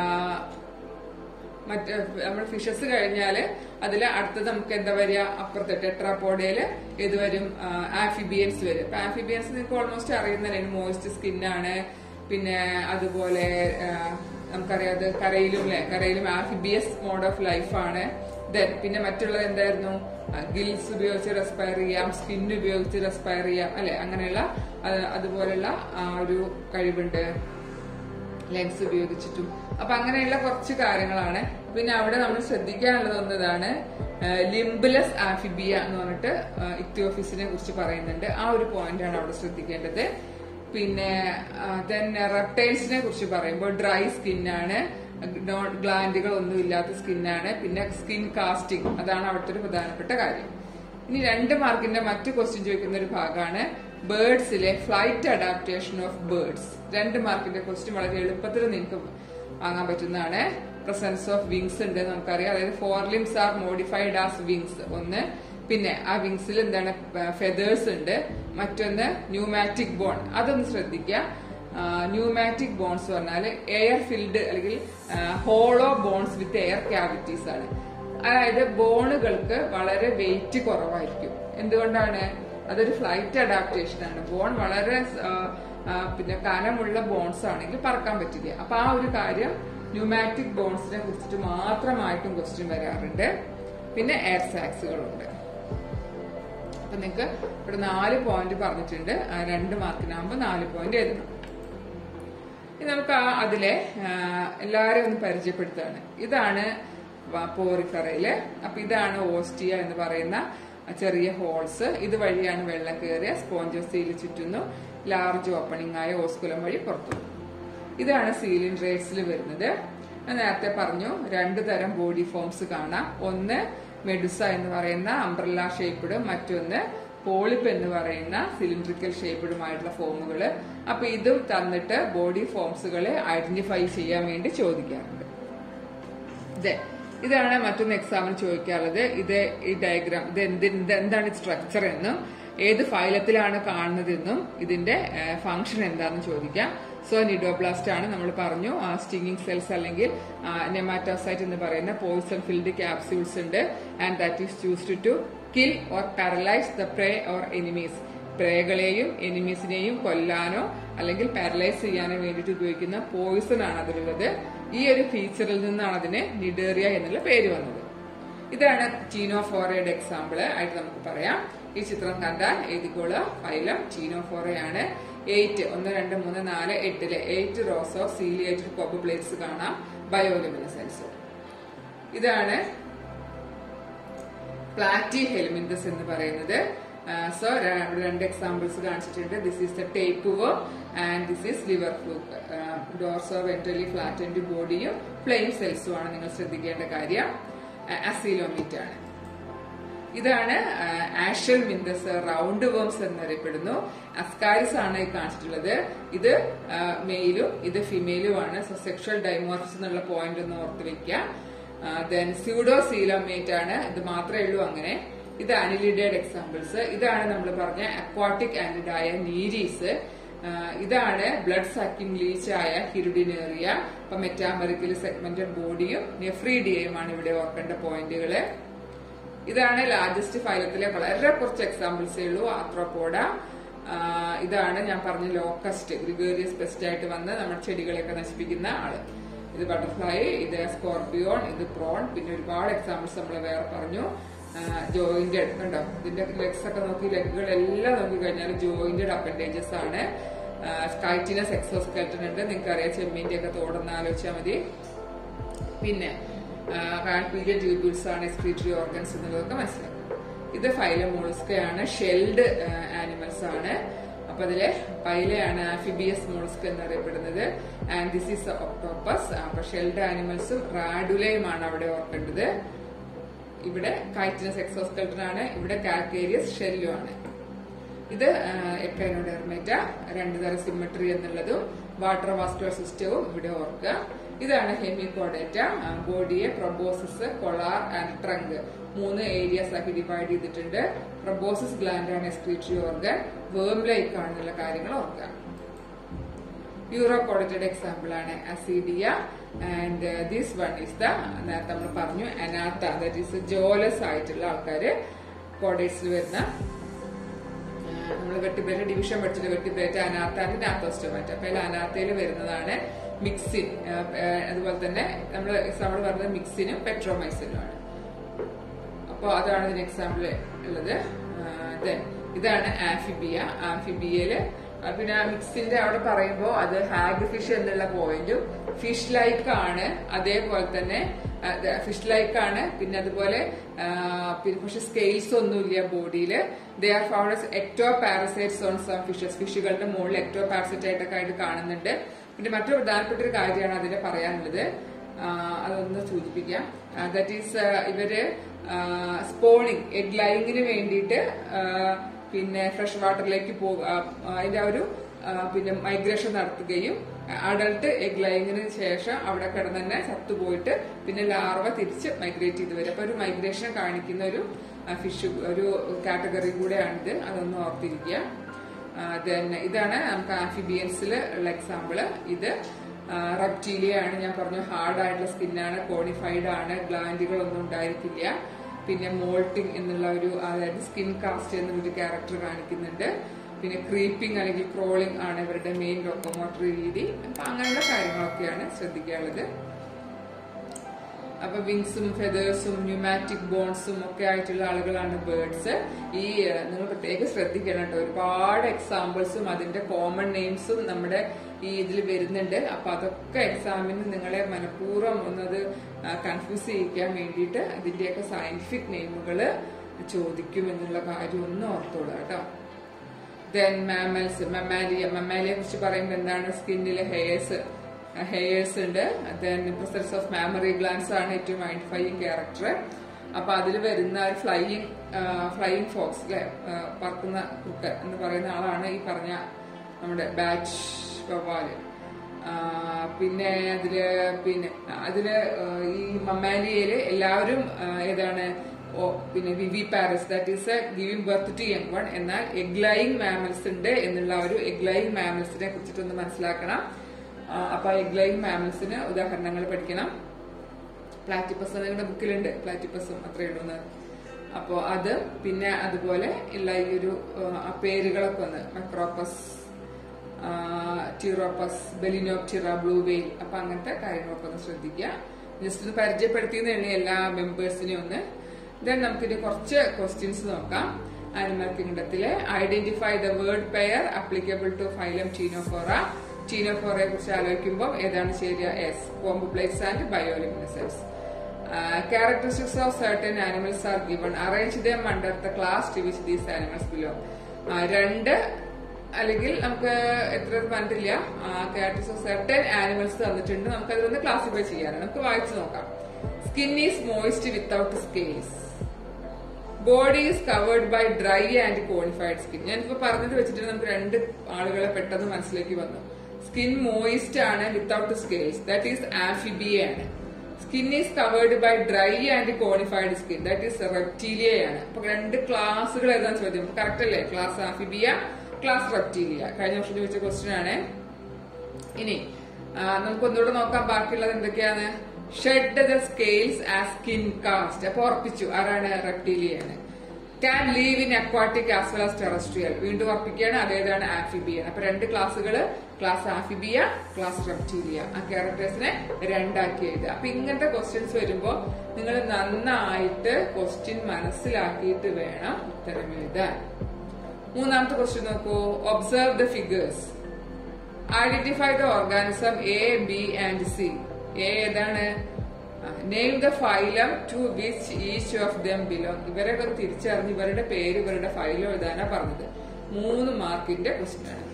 Speaker 1: മറ്റ് നമ്മൾ ഫിഷസ് കഴിഞ്ഞാല് അതിൽ അടുത്തത് നമുക്ക് എന്താ വരിക അപ്പുറത്തെ ടെട്രാപോഡയില് ഇത് വരും ആഫിബിയൻസ് വരും അപ്പൊ ആഫിബിയൻസ് നിങ്ങൾക്ക് ഓൾമോസ്റ്റ് അറിയുന്നതന്നെ മോയിസ്റ്റ് സ്കിന്നാണ് പിന്നെ അതുപോലെ ആ, നമുക്കറിയാം അത് കരയിലും അല്ലെ കരയിലും ആഫിബിയസ് മോഡ് ഓഫ് ലൈഫാണ് ദെൻ പിന്നെ മറ്റുള്ളത് എന്തായിരുന്നു ഗിൽസ് ഉപയോഗിച്ച് റെസ്പയർ ചെയ്യാം സ്കിൻ ഉപയോഗിച്ച് റെസ്പയർ ചെയ്യാം അല്ലെ അങ്ങനെയുള്ള ആ, അതുപോലുള്ള ആ ഒരു കഴിവുണ്ട് ലെൻസ് ഉപയോഗിച്ചിട്ടും അപ്പൊ അങ്ങനെയുള്ള കുറച്ച് കാര്യങ്ങളാണ് പിന്നെ അവിടെ നമ്മൾ ശ്രദ്ധിക്കാനുള്ളത് ഒന്നതാണ് ലിംബുലസ് ആഫിബിയ എന്ന് പറഞ്ഞിട്ട് ഇക്തിയോഫിസിനെ കുറിച്ച് പറയുന്നുണ്ട് ആ ഒരു പോയിന്റ് ആണ് അവിടെ ശ്രദ്ധിക്കേണ്ടത് പിന്നെ ദെൻ റെപ്റ്റൈൽസിനെ കുറിച്ച് പറയുമ്പോൾ ഡ്രൈ സ്കിന്നാണ് ഗ്ലാൻഡുകൾ ഒന്നും ഇല്ലാത്ത സ്കിന്നാണ് പിന്നെ സ്കിൻ കാസ്റ്റിംഗ് അതാണ് അവിടുത്തെ ഒരു പ്രധാനപ്പെട്ട കാര്യം ഇനി രണ്ട് മാർക്കിന്റെ മറ്റു ക്വസ്റ്റ്യൻ ചോദിക്കുന്ന ഒരു ഭാഗമാണ് ബേർഡ്സിലെ ഫ്ലൈറ്റ് അഡാപ്റ്റേഷൻ ഓഫ് ബേർഡ്സ് രണ്ട് മാർക്കിന്റെ ക്വസ്റ്റ്യൻ വളരെ എളുപ്പത്തിൽ നിങ്ങൾക്ക് വാങ്ങാൻ പറ്റുന്നതാണ് പ്രസൻസ് ഓഫ് വിങ്സ് ഉണ്ട് നമുക്കറിയാം അതായത് forelimbs are modified as wings ഒന്ന് പിന്നെ ആ വിങ്സിൽ എന്താണ് ഫെതേഴ്സ് ഉണ്ട് മറ്റൊന്ന് ന്യൂമാറ്റിക് ബോൺ അതൊന്ന് ശ്രദ്ധിക്കുക ന്യൂമാറ്റിക് ബോൺസ് പറഞ്ഞാൽ എയർ ഫിൽഡ് അല്ലെങ്കിൽ hollow bones with air cavities ആണ് അതായത് ബോണുകൾക്ക് വളരെ വെയിറ്റ് കുറവായിരിക്കും എന്തുകൊണ്ടാണ് അതൊരു ഫ്ലൈറ്റ് അഡാപ്റ്റേഷൻ ആണ് ബോൺ വളരെ ആ, ആ, പിന്നെ കനമുള്ള ബോൺസ് ആണെങ്കിൽ പറക്കാൻ പറ്റില്ല അപ്പൊ ആ ഒരു കാര്യം ന്യൂമാറ്റിക് ബോൺസിനെ കുറിച്ചിട്ട് മാത്രമായിട്ടും ക്വസ്റ്റ്യൻ വരാറുണ്ട് പിന്നെ എയർ സാക്സുകളുണ്ട് അപ്പൊ നിങ്ങൾക്ക് ഇവിടെ നാല് പോയിന്റ് പറഞ്ഞിട്ടുണ്ട് ആ, രണ്ട് മാർക്കിനാകുമ്പോൾ നാല് പോയിന്റ് എഴുതണം ഇനി നമുക്ക് ആ അതിലെ ആ, എല്ലാവരെയും ഒന്ന് പരിചയപ്പെടുത്താണ് ഇതാണ് വ- പോറിഫറയില് അപ്പൊ ഇതാണ് ഓസ്റ്റിയ എന്ന് പറയുന്ന ചെറിയ ഹോൾസ് ഇത് വഴിയാണ് വെള്ളം കയറിയ സ്പോഞ്ചോസിയിൽ ചുറ്റുന്നു ലാർജ് ഓപ്പണിംഗ് ആയ ഓസ്കുലം വഴി പുറത്തു പോകും. ഇതാണ് സീലിൻഡ്രേറ്റ്സിൽ വരുന്നത് ഞാൻ നേരത്തെ പറഞ്ഞു രണ്ട് തരം ബോഡി ഫോംസ് കാണാം ഒന്ന് മെഡുസ എന്ന് പറയുന്ന അംബ്രല്ല ഷേപ്പ്ഡും മറ്റൊന്ന് പോളിപ്പ് എന്ന് പറയുന്ന സിലിണ്ട്രിക്കൽ ഷേപ്പ്ഡുമായിട്ടുള്ള ഫോമുകൾ അപ്പൊ ഇതും തന്നിട്ട് ബോഡി ഫോംസുകളെ ഐഡന്റിഫൈ ചെയ്യാൻ വേണ്ടി ചോദിക്കാറുണ്ട് ഇത് ഇതാണ് മറ്റൊന്ന് എക്സാമിന് ചോദിക്കാറുള്ളത് ഇത് ഈ ഡയഗ്രാം ഇത് എന്ത് എന്ത് എന്താണ് സ്ട്രക്ചർ എന്നും ഏത് ഫൈലത്തിലാണ് കാണുന്നതെന്നും ഇതിന്റെ ഫംഗ്ഷൻ എന്താണെന്ന് ചോദിക്കാം സോ നിഡോബ്ലാസ്റ്റ് ആണ് നമ്മൾ പറഞ്ഞു സ്റ്റിങ്ങിങ് സെൽസ് അല്ലെങ്കിൽ നെമാറ്റോസൈറ്റ് എന്ന് പറയുന്ന പോയിസൺ ഫിൽഡ് ക്യാപ്സ്യൂൾസ് ഉണ്ട് and that is used to kill or paralyse the prey or enemies പ്രേകളെയും എനിമീസിനെയും കൊല്ലാനോ അല്ലെങ്കിൽ പാരലൈസ് ചെയ്യാനോ വേണ്ടിയിട്ട് ഉപയോഗിക്കുന്ന പോയിസൺ ആണ് അതിലുള്ളത് ഈ ഒരു ഫീച്ചറിൽ നിന്നാണ് അതിന് നിഡേറിയ എന്നുള്ള പേര് വന്നത് ഇതാണ് ടീനോഫോറയുടെ എക്സാമ്പിൾ ആയിട്ട് നമുക്ക് പറയാം ഈ ചിത്രം കണ്ടാൽ എഴുതിക്കോള് ഫൈലം ടീനോഫോറയാണ് എയ്റ്റ് ഒന്ന് രണ്ട് മൂന്ന് നാല് എട്ടിലെ eight rows of ciliated comb plates കാണാം ബയോലുമിനസെൻസ് ഇതാണ് പ്ലാറ്റി ഹെൽമിന്തസ് എന്ന് പറയുന്നത് സോ രണ്ട് എക്സാമ്പിൾസ് കാണിച്ചിട്ടുണ്ട് this is the tapeworm and this is liver fluke dorsoventrally flattened ബോഡിയും ഫ്ലെയിം സെൽസും ആണ് നിങ്ങൾ ശ്രദ്ധിക്കേണ്ട കാര്യം അസീലോമീറ്റ് ആണ് ഇതാണ് ആഷൽ മിന്തസ് റൗണ്ട് വേംസ് എന്നറിയപ്പെടുന്നു അസ്കാരിസ് ആണ് ഈ കാണിച്ചിട്ടുള്ളത് ഇത് മെയിലും ഇത് ഫിമെയിലും ആണ് സോ സെക്ഷൽ ഡൈമോർഫിസ് എന്നുള്ള പോയിന്റ് ഒന്ന് ഓർത്ത് വെക്കുക ദെൻ സ്യൂഡോ സീലോമേറ്റ് ആണ് ഇത് മാത്രമേ ഉള്ളൂ അങ്ങനെ ഇത് അനിലിഡയുടെ എക്സാമ്പിൾസ് ഇതാണ് നമ്മൾ പറഞ്ഞ അക്വാട്ടിക് ആനിഡായ നീരീസ് ഇതാണ് ബ്ലഡ് സക്കിംഗ് ലീച്ച് ആയ ഹിരുഡിനേറിയ ഇപ്പൊ മെറ്റാമറിക്കൽ സെഗ്മെന്റഡ് ബോഡിയും നെഫ്രീഡിയയുമാണ് ഇവിടെ ഓർക്കേണ്ട പോയിന്റുകള് ഇതാണ് ലാർജസ്റ്റ് ഫൈലത്തിലെ വളരെ കുറച്ച് എക്സാമ്പിൾസേ ഉള്ളൂ ആർത്രോപോഡ ഇതാണ് ഞാൻ പറഞ്ഞ ലോക്കസ്റ്റ് ഗ്രിഗേറിയസ് പെസ്റ്റ് ആയിട്ട് വന്ന് നമ്മുടെ ചെടികളെയൊക്കെ നശിപ്പിക്കുന്ന ആള് ഇത് ബട്ടർഫ്ലൈ ഇത് സ്കോർപിയോൺ ഇത് പ്രോൺ പിന്നെ ഒരുപാട് എക്സാമ്പിൾസ് നമ്മൾ വേറെ പറഞ്ഞു ജോയിന്റഡ് കണ്ടോ ഇതിന്റെ ലെഗ്സ് ഒക്കെ നോക്കി ലെഗുകൾ എല്ലാം നോക്കി കഴിഞ്ഞാൽ ജോയിന്റഡ് അപ്പൻഡേജസ് ആണ് സ്കൈറ്റിനസ് എക്സോസ്കെൽറ്റൻ ഉണ്ട് നിങ്ങൾക്ക് അറിയാം ചെമ്മീന്റെ ഒക്കെ തോടെന്ന് ആലോചിച്ചാൽ മതി പിന്നെ റാൻപീരിയൻ ട്യൂബ്യൂൾസ് ആണ് എക്സ്ക്രീറ്ററി ഓർഗൻസ് എന്നുള്ളതൊക്കെ മനസ്സിലാക്കും ഇത് ഫൈലം മോളിസ്കയാണ് ഷെൽഡ് ആനിമൽസ് ആണ് അപ്പൊ അതിലെ പൈലയാണ് ആഫിബിയസ് മോൾസ്ക് എന്നറിയപ്പെടുന്നത് ആൻഡ് ദിസ് ഈസ് ഒക്ടോപ്പസ് അപ്പൊ ഷെൽഡ് ആനിമൽസും റാഡുലയുമാണ് അവിടെ ഓർക്കേണ്ടത് ഇവിടെ കൈറ്റിനസ് എക്സോസ്കെൽട്ടൻ ആണ് ഇവിടെ കാൽക്കേരിയസ് ഷെല്ലും ആണ് ഇത് എക്കൈനോഡെർമേറ്റ രണ്ടു തരം സിമ്മട്രി എന്നുള്ളതും വാട്ടർ വാസ്കുലർ സിസ്റ്റവും ഇവിടെ ഓർക്കുക ഇതാണ് ഹെമികോഡേറ്റ ബോഡിയെ പ്രൊബോസിസ് കൊളാർ ആൻഡ് ട്രങ്ക് മൂന്ന് ഏരിയാസ് ആക്കി ഡിവൈഡ് ചെയ്തിട്ടുണ്ട് പ്രൊബോസിസ് ഗ്ലാൻഡ് ആണ് എക്സ്ക്രീറ്ററി ഓർഗൻ വേം ലൈക്ക് ആണെന്നുള്ള കാര്യങ്ങൾ ഓർക്കുക യൂറോകോഡറ്റഡ് എക്സാമ്പിൾ ആണ് Ascidia and this one is the നേരത്തെ നമ്മൾ പറഞ്ഞു അനാത്ത ദാറ്റ് ഈസ് ജോലസ് ആയിട്ടുള്ള ആൾക്കാര് കോഡേറ്റ്സിൽ വരുന്ന നമ്മൾ വെട്ടിബ്രേറ്റ് ഡിവിഷൻ പഠിച്ചിട്ട് വെട്ടിബ്രേറ്റ് അനാത്താന്റെ നാത്തോസ്റ്റോമാറ്റ അപ്പൊ അതിൽ അനാത്തയിൽ വരുന്നതാണ് മിക്സിൻ അതുപോലെ തന്നെ നമ്മൾ എക്സാമ്പിൾ പറഞ്ഞത് മിക്സിനും പെട്രോമൈസിനുമാണ് അപ്പോൾ അതാണ് ഇതിന് എക്സാമ്പിൾ ഉള്ളത് ദെൻ ഇതാണ് ആംഫിബിയ ആംഫിബിയയില് പിന്നെ മിക്സിന്റെ അവിടെ പറയുമ്പോൾ അത് ഹാഗ് ഫിഷ് എന്നുള്ള പോയിന്റും ഫിഷ് ലൈക്ക് ആണ് അതേപോലെ തന്നെ ഫിഷ് ലൈക്ക് ആണ് പിന്നെ അതുപോലെ പിന്നെ പക്ഷെ സ്കെയിൽസ് ഒന്നുമില്ല ബോഡിയിൽ they are found ectoparasites on some fishes ഫിഷുകളുടെ മുകളിൽ എക്ടോ പാരസൈറ്റ് ആയിട്ടൊക്കെ ആയിട്ട് കാണുന്നുണ്ട് പിന്നെ മറ്റൊരു പ്രധാനപ്പെട്ട ഒരു കാര്യമാണ് അതിന് പറയാനുള്ളത് അതൊന്ന് സൂചിപ്പിക്കാം ദാറ്റ് ഈസ് ഇവര് സ്പോണിങ് എഗ് ലൈങ്ങിന് വേണ്ടിയിട്ട് പിന്നെ ഫ്രഷ് വാട്ടറിലേക്ക് പോകുക അതിന്റെ ഒരു പിന്നെ മൈഗ്രേഷൻ നടത്തുകയും അഡൾട്ട് എഗ് ലൈങ്ങിന് ശേഷം അവിടെ കിടന്ന് തന്നെ ചത്തുപോയിട്ട് പിന്നെ ലാർവ തിരിച്ച് മൈഗ്രേറ്റ് ചെയ്ത് വരും അപ്പൊ ഒരു മൈഗ്രേഷൻ കാണിക്കുന്ന ഒരു ഫിഷ് ഒരു കാറ്റഗറി കൂടെയാണിത് അതൊന്ന് ഓർത്തിരിക്കുക ദെൻ ഇതാണ് നമുക്ക് ആംഫിബിയൻസിൽ ഉള്ള എക്സാമ്പിള് ഇത് റെപ്റ്റീലിയ ആണ് ഞാൻ പറഞ്ഞു ഹാർഡ് ആയിട്ടുള്ള സ്കിന്നാണ് കോണിഫൈഡ് ആണ് ഗ്ലാൻഡുകളൊന്നും ഉണ്ടായിരിക്കില്ല പിന്നെ മോൾട്ടിങ് എന്നുള്ള ഒരു അതായത് സ്കിൻ കാസ്റ്റ് എന്നൊരു ക്യാരക്ടർ കാണിക്കുന്നുണ്ട് പിന്നെ ക്രീപ്പിംഗ് അല്ലെങ്കിൽ ക്രോളിംഗ് ആണ് ഇവരുടെ മെയിൻ ലൊക്കോമോട്ടറി രീതി അപ്പൊ അങ്ങനെയുള്ള കാര്യങ്ങളൊക്കെയാണ് ശ്രദ്ധിക്കാനുള്ളത് അപ്പൊ വിങ്സും ഫെതേഴ്സും ന്യൂമാറ്റിക് ബോൺസും ഒക്കെ ആയിട്ടുള്ള ആളുകളാണ് ബേർഡ്സ് ഈ നിങ്ങൾ പ്രത്യേകം ശ്രദ്ധിക്കണം കേട്ടോ ഒരുപാട് എക്സാമ്പിൾസും അതിന്റെ കോമൺ നെയിംസും നമ്മുടെ ഈ ഇതിൽ വരുന്നുണ്ട് അപ്പൊ അതൊക്കെ എക്സാമിന് നിങ്ങളെ മനഃപൂർവ്വം ഒന്നത് കൺഫ്യൂസ് ചെയ്യിക്കാൻ വേണ്ടിയിട്ട് ഇതിന്റെയൊക്കെ സയന്റിഫിക് നെയിമുകൾ ചോദിക്കും എന്നുള്ള കാര്യം ഒന്ന് ഓർത്തോളൂ കേട്ടോ ദെൻ മാമൽസ് മമാലിയ മമാലിയെ കുറിച്ച് പറയുമ്പോൾ എന്താണ് സ്കിന്നിലെ ഹെയർസ് ഹെയർസ് ഉണ്ട് then presence of mammary glands ആണ് ഏറ്റവും ഐഡന്റിഫൈയിങ് ക്യാരക്ടർ അപ്പൊ അതിൽ വരുന്ന ഒരു ഫ്ലൈയിങ് ഫ്ലൈയിങ് ഫോക്സ് അല്ലെ പറക്കുന്ന കുക്കർ എന്ന് പറയുന്ന ആളാണ് ഈ പറഞ്ഞ നമ്മുടെ ബാച്ച് വവ്വാല് പിന്നെ അതില് പിന്നെ അതില് ഈ മമാലിയയില് എല്ലാവരും ഏതാണ് പിന്നെ viviparous that is giving birth to young one എന്നാൽ എഗ്ലൈങ് മാമൽസ് ഉണ്ട് എന്നുള്ള ഒരു എഗ്ലൈങ് മാമൽസിനെ കുറിച്ചിട്ടൊന്ന് മനസ്സിലാക്കണം അപ്പൊ എഗ്ലൈങ് മാമൽസിന് ഉദാഹരണങ്ങൾ പഠിക്കണം പ്ലാറ്റിപ്പസ് നിങ്ങളുടെ ബുക്കിലുണ്ട് പ്ലാറ്റിപ്പസും അത്രയേ ഉള്ളൂ അപ്പോൾ അത് പിന്നെ അതുപോലെ ഉള്ള ഈ ഒരു പേരുകളൊക്കെ ഒന്ന് മക്രോപ്പസ് ടീറോപ്പസ് ബെലിനോപ്റ്റിറ ബ്ലൂ വെയിൽ അപ്പൊ അങ്ങനത്തെ കാര്യങ്ങളൊക്കെ ഒന്ന് ശ്രദ്ധിക്കുക ജസ്റ്റ് ഒന്ന് പരിചയപ്പെടുത്തിയെന്ന് എല്ലാ മെമ്പേഴ്സിനെ ഒന്ന് ദെൻ നമുക്കിനി കുറച്ച് ക്വസ്റ്റ്യൻസ് നോക്കാം ആനിമൽ കിങ്ഡത്തിലെ identify the word pair applicable to phylum Ctenophora ടീനോഫോറയെ കുറിച്ച് ആലോചിക്കുമ്പോൾ ഏതാണ് ശരിയ yes comb plates and bioluminescence characteristics of certain animals are given arrange them under the class to which these animals belong രണ്ട് അല്ലെങ്കിൽ നമുക്ക് എത്ര പറഞ്ഞിട്ടില്ല ക്യാരക്ടേഴ്സ് ഓഫ് സർട്ടൻ ആനിമൽസ് തന്നിട്ടുണ്ട് നമുക്ക് അതൊന്ന് ക്ലാസിഫൈ ചെയ്യാനാണ് നമുക്ക് വായിച്ചു നോക്കാം skin is moist without scales body is covered by dry and cornified skin ഞാനിപ്പോ പറഞ്ഞത് വെച്ചിട്ട് നമുക്ക് രണ്ട് ആളുകളെ പെട്ടെന്ന് മനസ്സിലേക്ക് വന്നു സ്കിൻ മോയിസ്റ്റ് ആണ് without scales that is Amphibia ആണ് skin is covered by dry and cornified skin that is Reptilia ആണ് അപ്പൊ രണ്ട് ക്ലാസ്സുകൾ ഏതാന്ന് ചോദ്യം കറക്റ്റ് അല്ലേ ക്ലാസ് ആംഫിബിയ ക്ലാസ് റെപ്റ്റീലിയ കഴിഞ്ഞ വർഷം ചോദിച്ച ക്വസ്റ്റ്യൻ ആണ് ഇനി നമുക്ക് ഒന്നുകൂടെ നോക്കാം ബാക്കിയുള്ളത് എന്തൊക്കെയാണ് shed the scales as skin cast അപ്പൊ ഉറപ്പിച്ചു ആരാണ് റെപ്റ്റീലിയാണ് can live in aquatic as well as terrestrial വീണ്ടും ഉറപ്പിക്കുകയാണ് അതേതാണ് ആഫിബിയ അപ്പൊ രണ്ട് ക്ലാസ്സുകൾ ക്ലാസ് ആഫിബിയ ക്ലാസ് റെപ്റ്റീലിയ ആ ക്യാരക്ടേഴ്സിനെ രണ്ടാക്കി എഴുതുക അപ്പൊ ഇങ്ങനത്തെ ക്വസ്റ്റ്യൻസ് വരുമ്പോൾ നിങ്ങൾ നന്നായിട്ട് ക്വസ്റ്റ്യൻ മനസ്സിലാക്കിയിട്ട് വേണം ഉത്തരം എഴുതാൻ മൂന്നാമത്തെ ക്വസ്റ്റ്യൻ നോക്കൂ observe the figures identify the organism A B and C A ഏതാണ് name the phylum to which each of them belong ഇവരൊക്കെ ഒന്ന് തിരിച്ചറിഞ്ഞ് ഇവരുടെ പേര് ഇവരുടെ ഫൈലം എഴുതാനാ പറഞ്ഞത് മൂന്ന് മാർക്കിന്റെ ക്വസ്റ്റ്യൻ ആണ്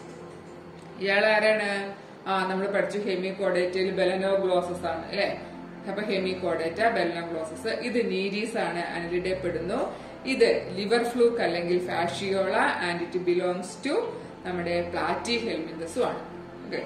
Speaker 1: ഇയാൾ ആരാണ് ആ നമ്മൾ പഠിച്ചു ഹെമി കോഡേറ്റയിൽ ബെലനോ ഗ്ലോസസ് ആണ് അല്ലെ അപ്പൊ ഹെമി കോഡേറ്റ ബെലനോ ഗ്ലോസസ് ഇത് നീരീസ് ആണ് അനിലിടെ പെടുന്നു ഇത് ലിവർ ഫ്ലൂക്ക് അല്ലെങ്കിൽ Fasciola and it belongs to നമ്മുടെ പ്ലാറ്റി ഹെൽമിന്തസും ആണ് ഓക്കെ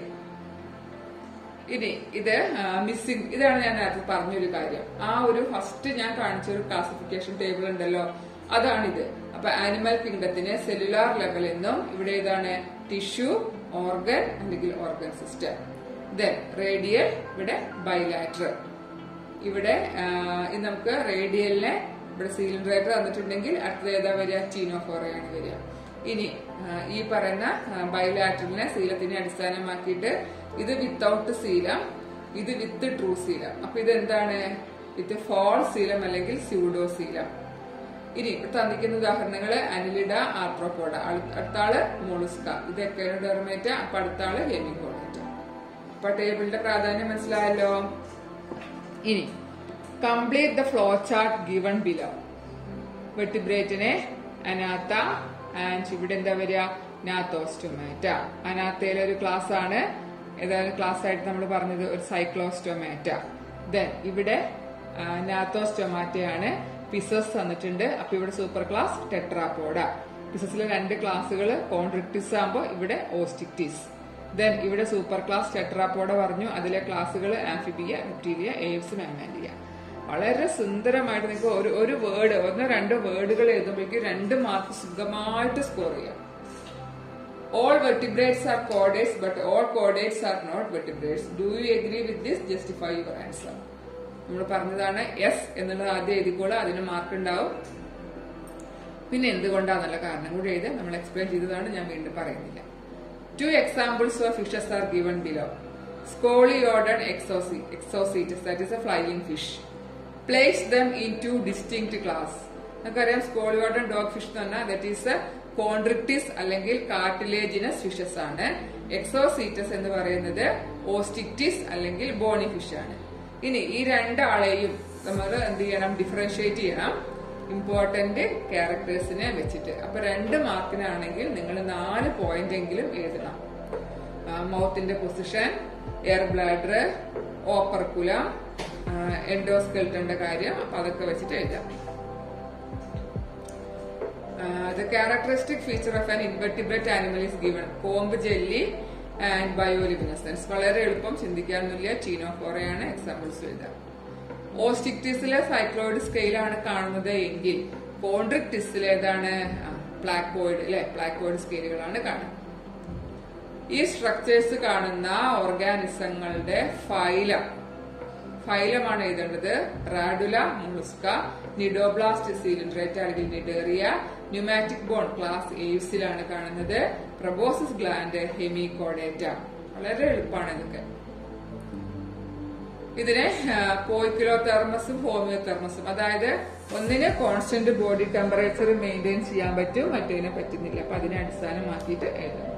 Speaker 1: ഇനി ഇത് മിസ്സിംഗ് ഇതാണ് ഞാൻ നേരത്തെ പറഞ്ഞൊരു കാര്യം ആ ഒരു ഫസ്റ്റ് ഞാൻ കാണിച്ച ഒരു ക്ലാസിഫിക്കേഷൻ ടേബിൾ ഉണ്ടല്ലോ അതാണിത് അപ്പൊ ആനിമൽ കിങ്ഡത്തിന് സെല്ലുലാർ ലെവൽ എന്നും ഇവിടെ ഇതാണ് ടിഷ്യൂ ഓർഗൻ അല്ലെങ്കിൽ ഓർഗൻ സിസ്റ്റം ദെൻ റേഡിയൽ ഇവിടെ ബൈലാറ്ററൽ ഇവിടെ ആ, ഇത് നമുക്ക് റേഡിയലിനെ ഇവിടെ സീലിൻഡറേറ്റർ തന്നിട്ടുണ്ടെങ്കിൽ അടുത്തത് ഏതാ വരിക ടീനോഫോറയാണ് വരിക ഇനി ആ, ഈ പറയുന്ന ബൈലാറ്ററിനെ സീലത്തിനെ അടിസ്ഥാനമാക്കിയിട്ട് ഇത് വിത്തൗട്ട് സീലം ഇത് വിത്ത് ട്രൂ സീലം അപ്പൊ ഇത് എന്താണ് വിത്ത് ഫോൾ സീലം അല്ലെങ്കിൽ സ്യൂഡോ സീലം ഇനി ഇവിടെ തന്നിരിക്കുന്ന ഉദാഹരണങ്ങള് അനിലിഡ ആർത്രോപോഡ അടുത്ത ആള് മോളുസ്ക ഇത് എക്കോഡെർമേറ്റ അപ്പൊ അടുത്ത ആള് ഹെമികോഡേറ്റ അപ്പൊ ടേബിളിന്റെ പ്രാധാന്യം മനസ്സിലായല്ലോ ഇനി complete the flow chart given below വെട്ടിബ്രേറ്റിനെ അനാത്ത ആൻഡ് ഇവിടെ എന്താ വരിക നാത്തോസ്റ്റൊമാറ്റ അനാത്തയിലെ ഒരു ക്ലാസ് ആണ് ഏതായാലും ക്ലാസ് ആയിട്ട് നമ്മൾ പറഞ്ഞത് ഒരു സൈക്ലോസ്റ്റൊമാറ്റ ദെൻ ഇവിടെ നാത്തോസ്റ്റൊമാറ്റയാണ് പിസസ് തന്നിട്ടുണ്ട് അപ്പൊ ഇവിടെ സൂപ്പർ ക്ലാസ് ടെട്രാപോഡ പിസസിലെ രണ്ട് ക്ലാസ്സുകൾ കോൺട്രിക്റ്റിസ് ആകുമ്പോൾ ഇവിടെ ഓസ്റ്റിക്റ്റിസ് ദെൻ ഇവിടെ സൂപ്പർ ക്ലാസ് ടെട്രാപോഡ പറഞ്ഞു അതിലെ ക്ലാസ്സുകൾ ആംഫിബിയ റിപ്റ്റീലിയ എയ്വ്സ് മാമാലിയ വളരെ സുന്ദരമായിട്ട് നിങ്ങൾക്ക് ഒരു ഒരു വേർഡ് ഒന്നോ രണ്ടോ വേർഡുകൾ എഴുതുമ്പോഴേക്കും രണ്ട് മാർക്ക് സുഖമായിട്ട് സ്കോർ ചെയ്യാം all vertebrates are chordates but all chordates are not vertebrates do you agree with this justify your answer നമ്മൾ പറഞ്ഞതാണ് എസ് എന്നുള്ളത് ആദ്യം എഴുതിക്കോളൂ അതിന് മാർക്ക് ഉണ്ടാവും പിന്നെ എന്തുകൊണ്ടാന്നുള്ള കാരണം കൂടി എഴുതി നമ്മൾ എക്സ്പ്ലെയിൻ ചെയ്തതാണ് ഞാൻ വീണ്ടും പറയുന്നില്ല two examples of fishes are given below Scoliodon എക്സോസി Exocoetus that is a flying fish place them in two distinct class നമുക്കറിയാം സ്കോളിയോഡൺ ഡോഗ് ഫിഷ് എന്ന് പറഞ്ഞാൽ ദറ്റ് ഈസ് കോൺട്രിക്റ്റിസ് അല്ലെങ്കിൽ കാർട്ടിലേജിനസ് ഫിഷസ് ആണ് എക്സോസീറ്റസ് എന്ന് പറയുന്നത് ഓസ്റ്റിക്റ്റിസ് അല്ലെങ്കിൽ ബോണി ഫിഷ് ആണ് ഇനി ഈ രണ്ടാളെയും നമ്മൾ എന്ത് ചെയ്യണം ഡിഫറൻഷിയേറ്റ് ചെയ്യണം ഇമ്പോർട്ടന്റ് ക്യാരക്ടേഴ്സിനെ വെച്ചിട്ട് അപ്പൊ രണ്ട് മാർക്കിനാണെങ്കിൽ നിങ്ങൾ നാല് പോയിന്റ് എങ്കിലും എഴുതണം മൗത്തിന്റെ പൊസിഷൻ എയർ ബ്ലാഡർ ഓപ്പർക്കുലം എൻഡോസ്കെൽട്ടന്റെ കാര്യം അപ്പൊ അതൊക്കെ വെച്ചിട്ട് എഴുതാം the characteristic feature of an invertebrate animal is given comb jelly and bioluminescence വളരെ എളുപ്പം ചിന്തിക്കാനൊന്നുമില്ല ടീനോഫോറയാണ് എക്സാമ്പിൾസ് എഴുതാം ഓസ്റ്റിക്റ്റിസിലെ സൈക്ലോയിഡ് സ്കെയിലാണ് കാണുന്നത് എങ്കിൽ കോൺട്രിക്റ്റിസിൽ ഏതാണ് പ്ലാക്കോയിഡ് അല്ലെ പ്ലാക്കോയിഡ് സ്കെയിലുകളാണ് കാണുന്നത് ഈ സ്ട്രക്ചേഴ്സ് കാണുന്ന ഓർഗാനിസങ്ങളുടെ ഫൈലം ഫൈലമാണ് എഴുതേണ്ടത് റാഡുല മുളുസ്ക നിഡോബ്ലാസ്റ്റ് സീലിൻഡ്രേറ്റ അല്ലെങ്കിൽ നിഡേറിയ ന്യൂമാറ്റിക് ബോൺ ക്ലാസ് എയ്വ്സിലാണ് കാണുന്നത് പ്രബോസിസ് ഗ്ലാൻഡ് ഹെമികോഡേറ്റ വളരെ എളുപ്പമാണ് ഇതൊക്കെ ഇതിനെ പോയിക്കിലോ തെർമസും ഹോമിയോ തെർമസും അതായത് ഒന്നിന് കോൺസ്റ്റന്റ് ബോഡി ടെമ്പറേച്ചർ മെയിൻറ്റെയിൻ ചെയ്യാൻ പറ്റും മറ്റേതിനെ പറ്റുന്നില്ല അപ്പൊ അതിനെ അടിസ്ഥാനമാക്കിയിട്ട് എഴുതണം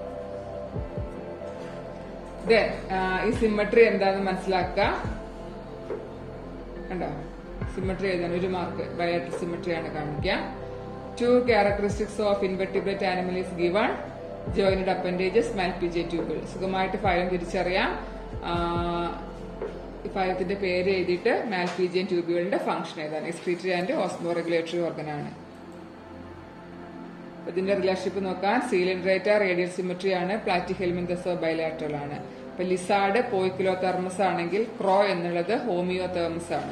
Speaker 1: ദെൻ ഈ സിമ്മട്രി എന്താന്ന് മനസ്സിലാക്കുക കണ്ടോ സിമ്മട്രി എഴുതാൻ ഒരു മാർക്ക് ബയോട്ടിക് സിമ്മട്രി ആണ് കാണിക്കുക two characteristics of invertebrate animal is given joint appendages Malpighian tubule സുഖമായിട്ട് ഫയലും തിരിച്ചറിയാം ഈ ഫയലത്തിന്റെ പേര് എഴുതിയിട്ട് മാൽപീജിയൻ ട്യൂബുകളുടെ ഫംഗ്ഷൻ ഏതാണ് excretory and osmoregulatory organ ആണ് ഇതിന്റെ റിലേഷൻഷിപ്പ് നോക്കാൻ സീലിൻഡ്രേറ്റ റേഡിയൽ സിമെട്രി ആണ് പ്ലാറ്റി ഹെൽമിന്തസോ ബൈലാറ്ററൽ ആണ് ഇപ്പൊ ലിസാഡ് പോയിക്കിലോ തെർമസ് ആണെങ്കിൽ ക്രോ എന്നുള്ളത് ഹോമിയോ തെർമസ് ആണ്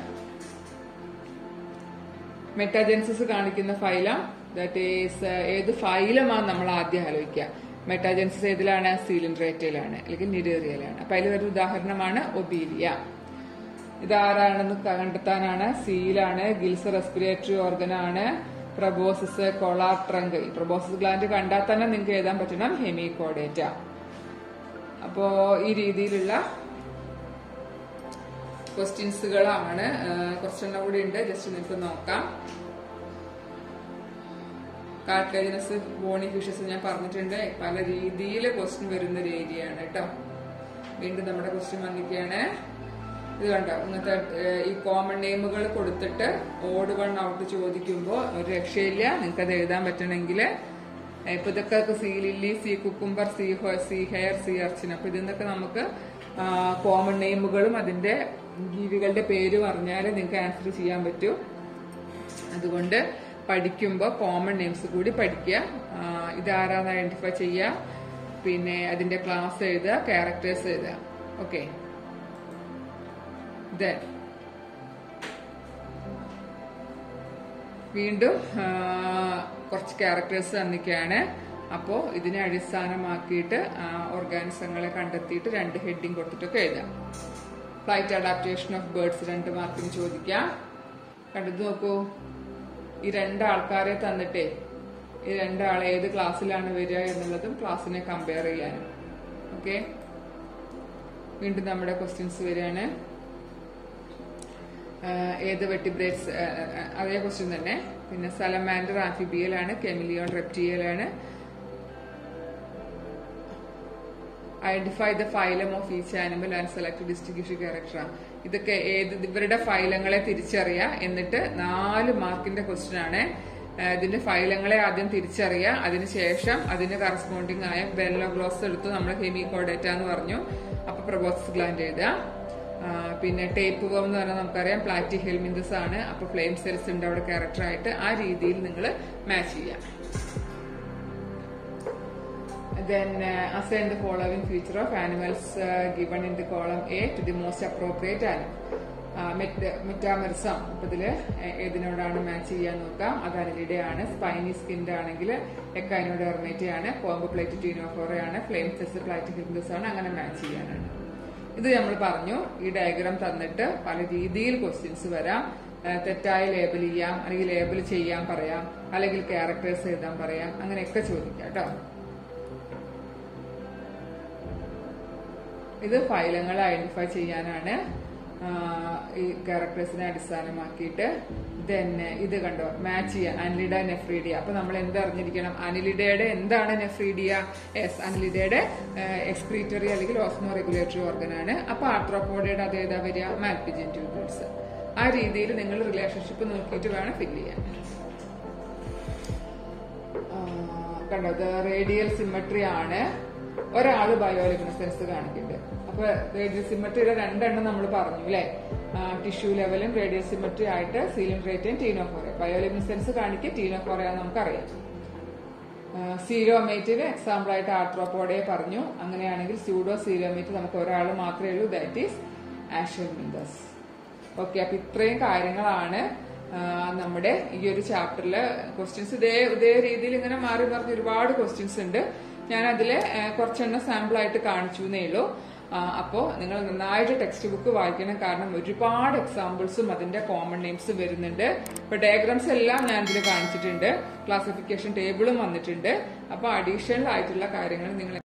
Speaker 1: മെറ്റാജെൻസിസ് കാണിക്കുന്ന ഫൈലം ദാറ്റ് ഈസ് ഏത് ഫൈലമാണ് നമ്മൾ ആദ്യം ആലോചിക്കുക മെറ്റാജെൻസിസ് ഏതിലാണ് സീലിൻഡ്രേറ്റയിലാണ് അല്ലെങ്കിൽ നിഡേറിയയിലാണ് അപ്പൊ അതിൽ ഒരു ഉദാഹരണമാണ് ഒബീലിയ ഇതാരാണെന്ന് കണ്ടെത്താനാണ് സീലാണ് ഗിൽസ് റെസ്പിറേറ്ററി ഓർഗൻ ആണ് പ്രബോസിസ് കൊളാർ ട്രങ്ക് ഈ പ്രബോസിസ് ഗ്ലാൻഡ് കണ്ടാൽ തന്നെ നിങ്ങൾക്ക് എഴുതാൻ പറ്റണം ഹെമികോഡേറ്റ അപ്പോ ഈ രീതിയിലുള്ള ക്വസ്റ്റ്യൻസുകളാണ് കുറച്ചെണ്ണം കൂടി ഉണ്ട് ജസ്റ്റ് നിങ്ങൾക്ക് നോക്കാം കാർട്ടേജിനസ് ബോണി ഫിഷസ് ഞാൻ പറഞ്ഞിട്ടുണ്ട് പല രീതിയിൽ ക്വസ്റ്റ്യൻ വരുന്ന ഒരു ഏരിയ ആണ് കേട്ടോ വീണ്ടും നമ്മുടെ ക്വസ്റ്റ്യൻ വന്നിരിക്കുകയാണ് ഇത് കണ്ടോ ഇങ്ങനത്തെ ഏഹ്, ഈ കോമൺ നെയിമുകൾ കൊടുത്തിട്ട് ഓട് വൺ ഔട്ട് ചോദിക്കുമ്പോൾ ഒരു രക്ഷയില്ല നിങ്ങൾക്ക് അത് എഴുതാൻ പറ്റണമെങ്കിൽ ഇപ്പൊ ഇതൊക്കെ sea lily sea cucumber sea ഹോ സീ ഹെയർ സീ അർച്ചിൻ അപ്പൊ ഇതിന്നൊക്കെ നമുക്ക് കോമൺ നെയിമുകളും അതിന്റെ ജീവികളുടെ പേര് പറഞ്ഞാൽ നിങ്ങൾക്ക് ആൻസർ ചെയ്യാൻ പറ്റൂ അതുകൊണ്ട് പഠിക്കുമ്പോൾ കോമൺ നെയിംസ് കൂടി പഠിക്കുക ആ, ഇതാരാന്ന് ഐഡന്റിഫൈ ചെയ്യുക പിന്നെ അതിന്റെ ക്ലാസ് എഴുതുക ക്യാരക്ടേഴ്സ് എഴുതുക ഓക്കെ ദെൻ വീണ്ടും ആ, കുറച്ച് ക്യാരക്ടേഴ്സ് തന്നിക്കാണ് അപ്പോൾ ഇതിനെ അടിസ്ഥാനമാക്കിയിട്ട് ഓർഗാനിസങ്ങളെ കണ്ടെത്തിയിട്ട് രണ്ട് ഹെഡിങ് കൊടുത്തിട്ടൊക്കെ എഴുതാം ഫ്ലൈറ്റ് അഡാപ്റ്റേഷൻ ഓഫ് ബേർഡ്സ് രണ്ട് മാർക്കിന് ചോദിക്കാം കണ്ടത് നോക്കൂ ഈ രണ്ടാൾക്കാരെ തന്നിട്ടേ ഈ രണ്ടാൾ ഏത് ക്ലാസ്സിലാണ് വരിക എന്നുള്ളതും ക്ലാസ്സിനെ കമ്പയർ ചെയ്യാനും ഓക്കെ വീണ്ടും നമ്മുടെ ക്വസ്റ്റ്യൻസ് വരികയാണ് ആഹ് ഏത് വെട്ടിബ്രേറ്റ്സ് അതേ ക്വസ്റ്റ്യൻ തന്നെ പിന്നെ സലമാൻഡർ ആംഫിബിയലാണ് കെമിലിയോൺ റെപ്റ്റിയലാണ് identify the phylum of each animal and select distribution character ഇതൊക്കെ ഏത് ഇവരുടെ ഫൈലങ്ങളെ തിരിച്ചറിയുക എന്നിട്ട് നാല് മാർക്കിന്റെ ക്വസ്റ്റ്യൻ ആണ് ആഹ് ഇതിന്റെ ഫൈലങ്ങളെ ആദ്യം തിരിച്ചറിയുക അതിനുശേഷം അതിന് കറസ്പോണ്ടിങ് ആയ ബെല്ലോഗ്ലോസ് എടുത്തു നമ്മൾ ഹെമികോഡേറ്റ എന്ന് പറഞ്ഞു അപ്പൊ പ്രൊബോസസ് ഗ്ലാൻഡ് എഴുതുക ആ, പിന്നെ ടേപ്പ് വേം എന്ന് പറഞ്ഞാൽ നമുക്കറിയാം പ്ലാറ്റി ഹെൽമിന്തസ് ആണ് അപ്പൊ ഫ്ലെയിം സെൽസ് ഉണ്ട് അവിടെ ക്യാരക്ടർ ആയിട്ട് ആ രീതിയിൽ നിങ്ങൾ മാച്ച് ചെയ്യാം then uh, assign the following feature of animals uh, given in the column A to the most appropriate animal. Metamerism അപ്പൊ ഇതില് ഏ- ഏതിനോടാണ് മാച്ച് ചെയ്യാൻ നോക്കാം അത് അനിലിയുടെ ആണ് സ്പൈനി സ്കിൻഡ് ആണെങ്കിൽ എക്കൈനോട് എർമേറ്റ ആണ് കോംബോ പ്ലേറ്റ് ടീനോഫോറ ആണ് ഫ്ലെയിം സെസ് പ്ലാറ്റ് ഹിൽഡസ് ആണ് അങ്ങനെ മാച്ച് ചെയ്യാനാണ് ഇത് നമ്മൾ പറഞ്ഞു ഈ ഡയഗ്രാം തന്നിട്ട് പല രീതിയിൽ ക്വസ്റ്റ്യൻസ് വരാം ആ, തെറ്റായ ലേബൽ ചെയ്യാം അല്ലെങ്കിൽ ലേബൽ ചെയ്യാൻ പറയാം അല്ലെങ്കിൽ ക്യാരക്ടേഴ്സ് എഴുതാൻ പറയാം അങ്ങനെയൊക്കെ ചോദിക്കാം കേട്ടോ ഇത് ഫൈലങ്ങൾ ഐഡന്റിഫൈ ചെയ്യാനാണ് ആ, ഈ ക്യാരക്ടേഴ്സിനെ അടിസ്ഥാനമാക്കിയിട്ട് ദെൻ ഇത് കണ്ടോ മാച്ച് ചെയ്യുക അനിലിഡ നെഫ്രീഡിയ അപ്പൊ നമ്മൾ എന്ത് അറിഞ്ഞിരിക്കണം അനിലിഡയുടെ എന്താണ് നെഫ്രീഡിയ എസ് അനിലിഡയുടെ എക്സ്ക്രീറ്ററി അല്ലെങ്കിൽ ഓസ്മോ റെഗുലേറ്ററി ഓർഗൻ ആണ് അപ്പൊ ആർട്രോപോഡയുടെ അത് ഏതാ വരിക മാൽപിജൻ ട്യൂബിൾസ് ആ രീതിയിൽ നിങ്ങൾ റിലേഷൻഷിപ്പ് നോക്കിയിട്ട് വേണം ഫില്ല് ചെയ്യാൻ ആ, കണ്ടോ ഇത് റേഡിയൽ സിമ്മട്രി ആണ് ഒരാള് ബയോലിമിനസെൻസ് കാണിക്കുന്നുണ്ട് അപ്പൊ റേഡിയൽ സിമ്മട്രിയുടെ രണ്ടെണ്ണം നമ്മൾ പറഞ്ഞു അല്ലെ ടിഷ്യൂ ലെവലും റേഡിയൽ സിമ്മട്രി ആയിട്ട് സീലിൻഡ്രേറ്റും ടീനോഫോറിയ ബയോലിമിനസെൻസ് കാണിക്കുക ടീനോഫോറിയ നമുക്കറിയാം സീരോമേറ്റിന് എക്സാമ്പിൾ ആയിട്ട് ആർട്രോപോഡയെ പറഞ്ഞു അങ്ങനെയാണെങ്കിൽ സ്യൂഡോ സീരോമേറ്റ് നമുക്ക് ഒരാൾ മാത്രമേ ഉള്ളൂ ദാറ്റ് ഈസ് ആഷൽമിന്തസ് ഓക്കെ അപ്പൊ ഇത്രയും കാര്യങ്ങളാണ് ആ, നമ്മുടെ ഈ ഒരു ചാപ്റ്ററില് ക്വസ്റ്റ്യൻസ് ഇതേ ഇതേ രീതിയിൽ ഇങ്ങനെ മാറി മറിഞ്ഞ് ഒരുപാട് ക്വസ്റ്റ്യൻസ് ഉണ്ട് ഞാൻ അതില് കുറച്ചെണ്ണം സാമ്പിൾ ആയിട്ട് കാണിച്ചു എന്നേ ഉള്ളൂ ആ, അപ്പോ നിങ്ങൾ നന്നായിട്ട് ടെക്സ്റ്റ് ബുക്ക് വായിക്കണം കാരണം ഒരുപാട് എക്സാമ്പിൾസും അതിന്റെ കോമൺ നെയിംസ് വരുന്നുണ്ട് ഇപ്പൊ ഡയഗ്രാംസ് എല്ലാം ഞാൻ ഇതിൽ കാണിച്ചിട്ടുണ്ട് ക്ലാസിഫിക്കേഷൻ ടേബിളും വന്നിട്ടുണ്ട് അപ്പൊ അഡീഷണൽ ആയിട്ടുള്ള കാര്യങ്ങൾ നിങ്ങൾ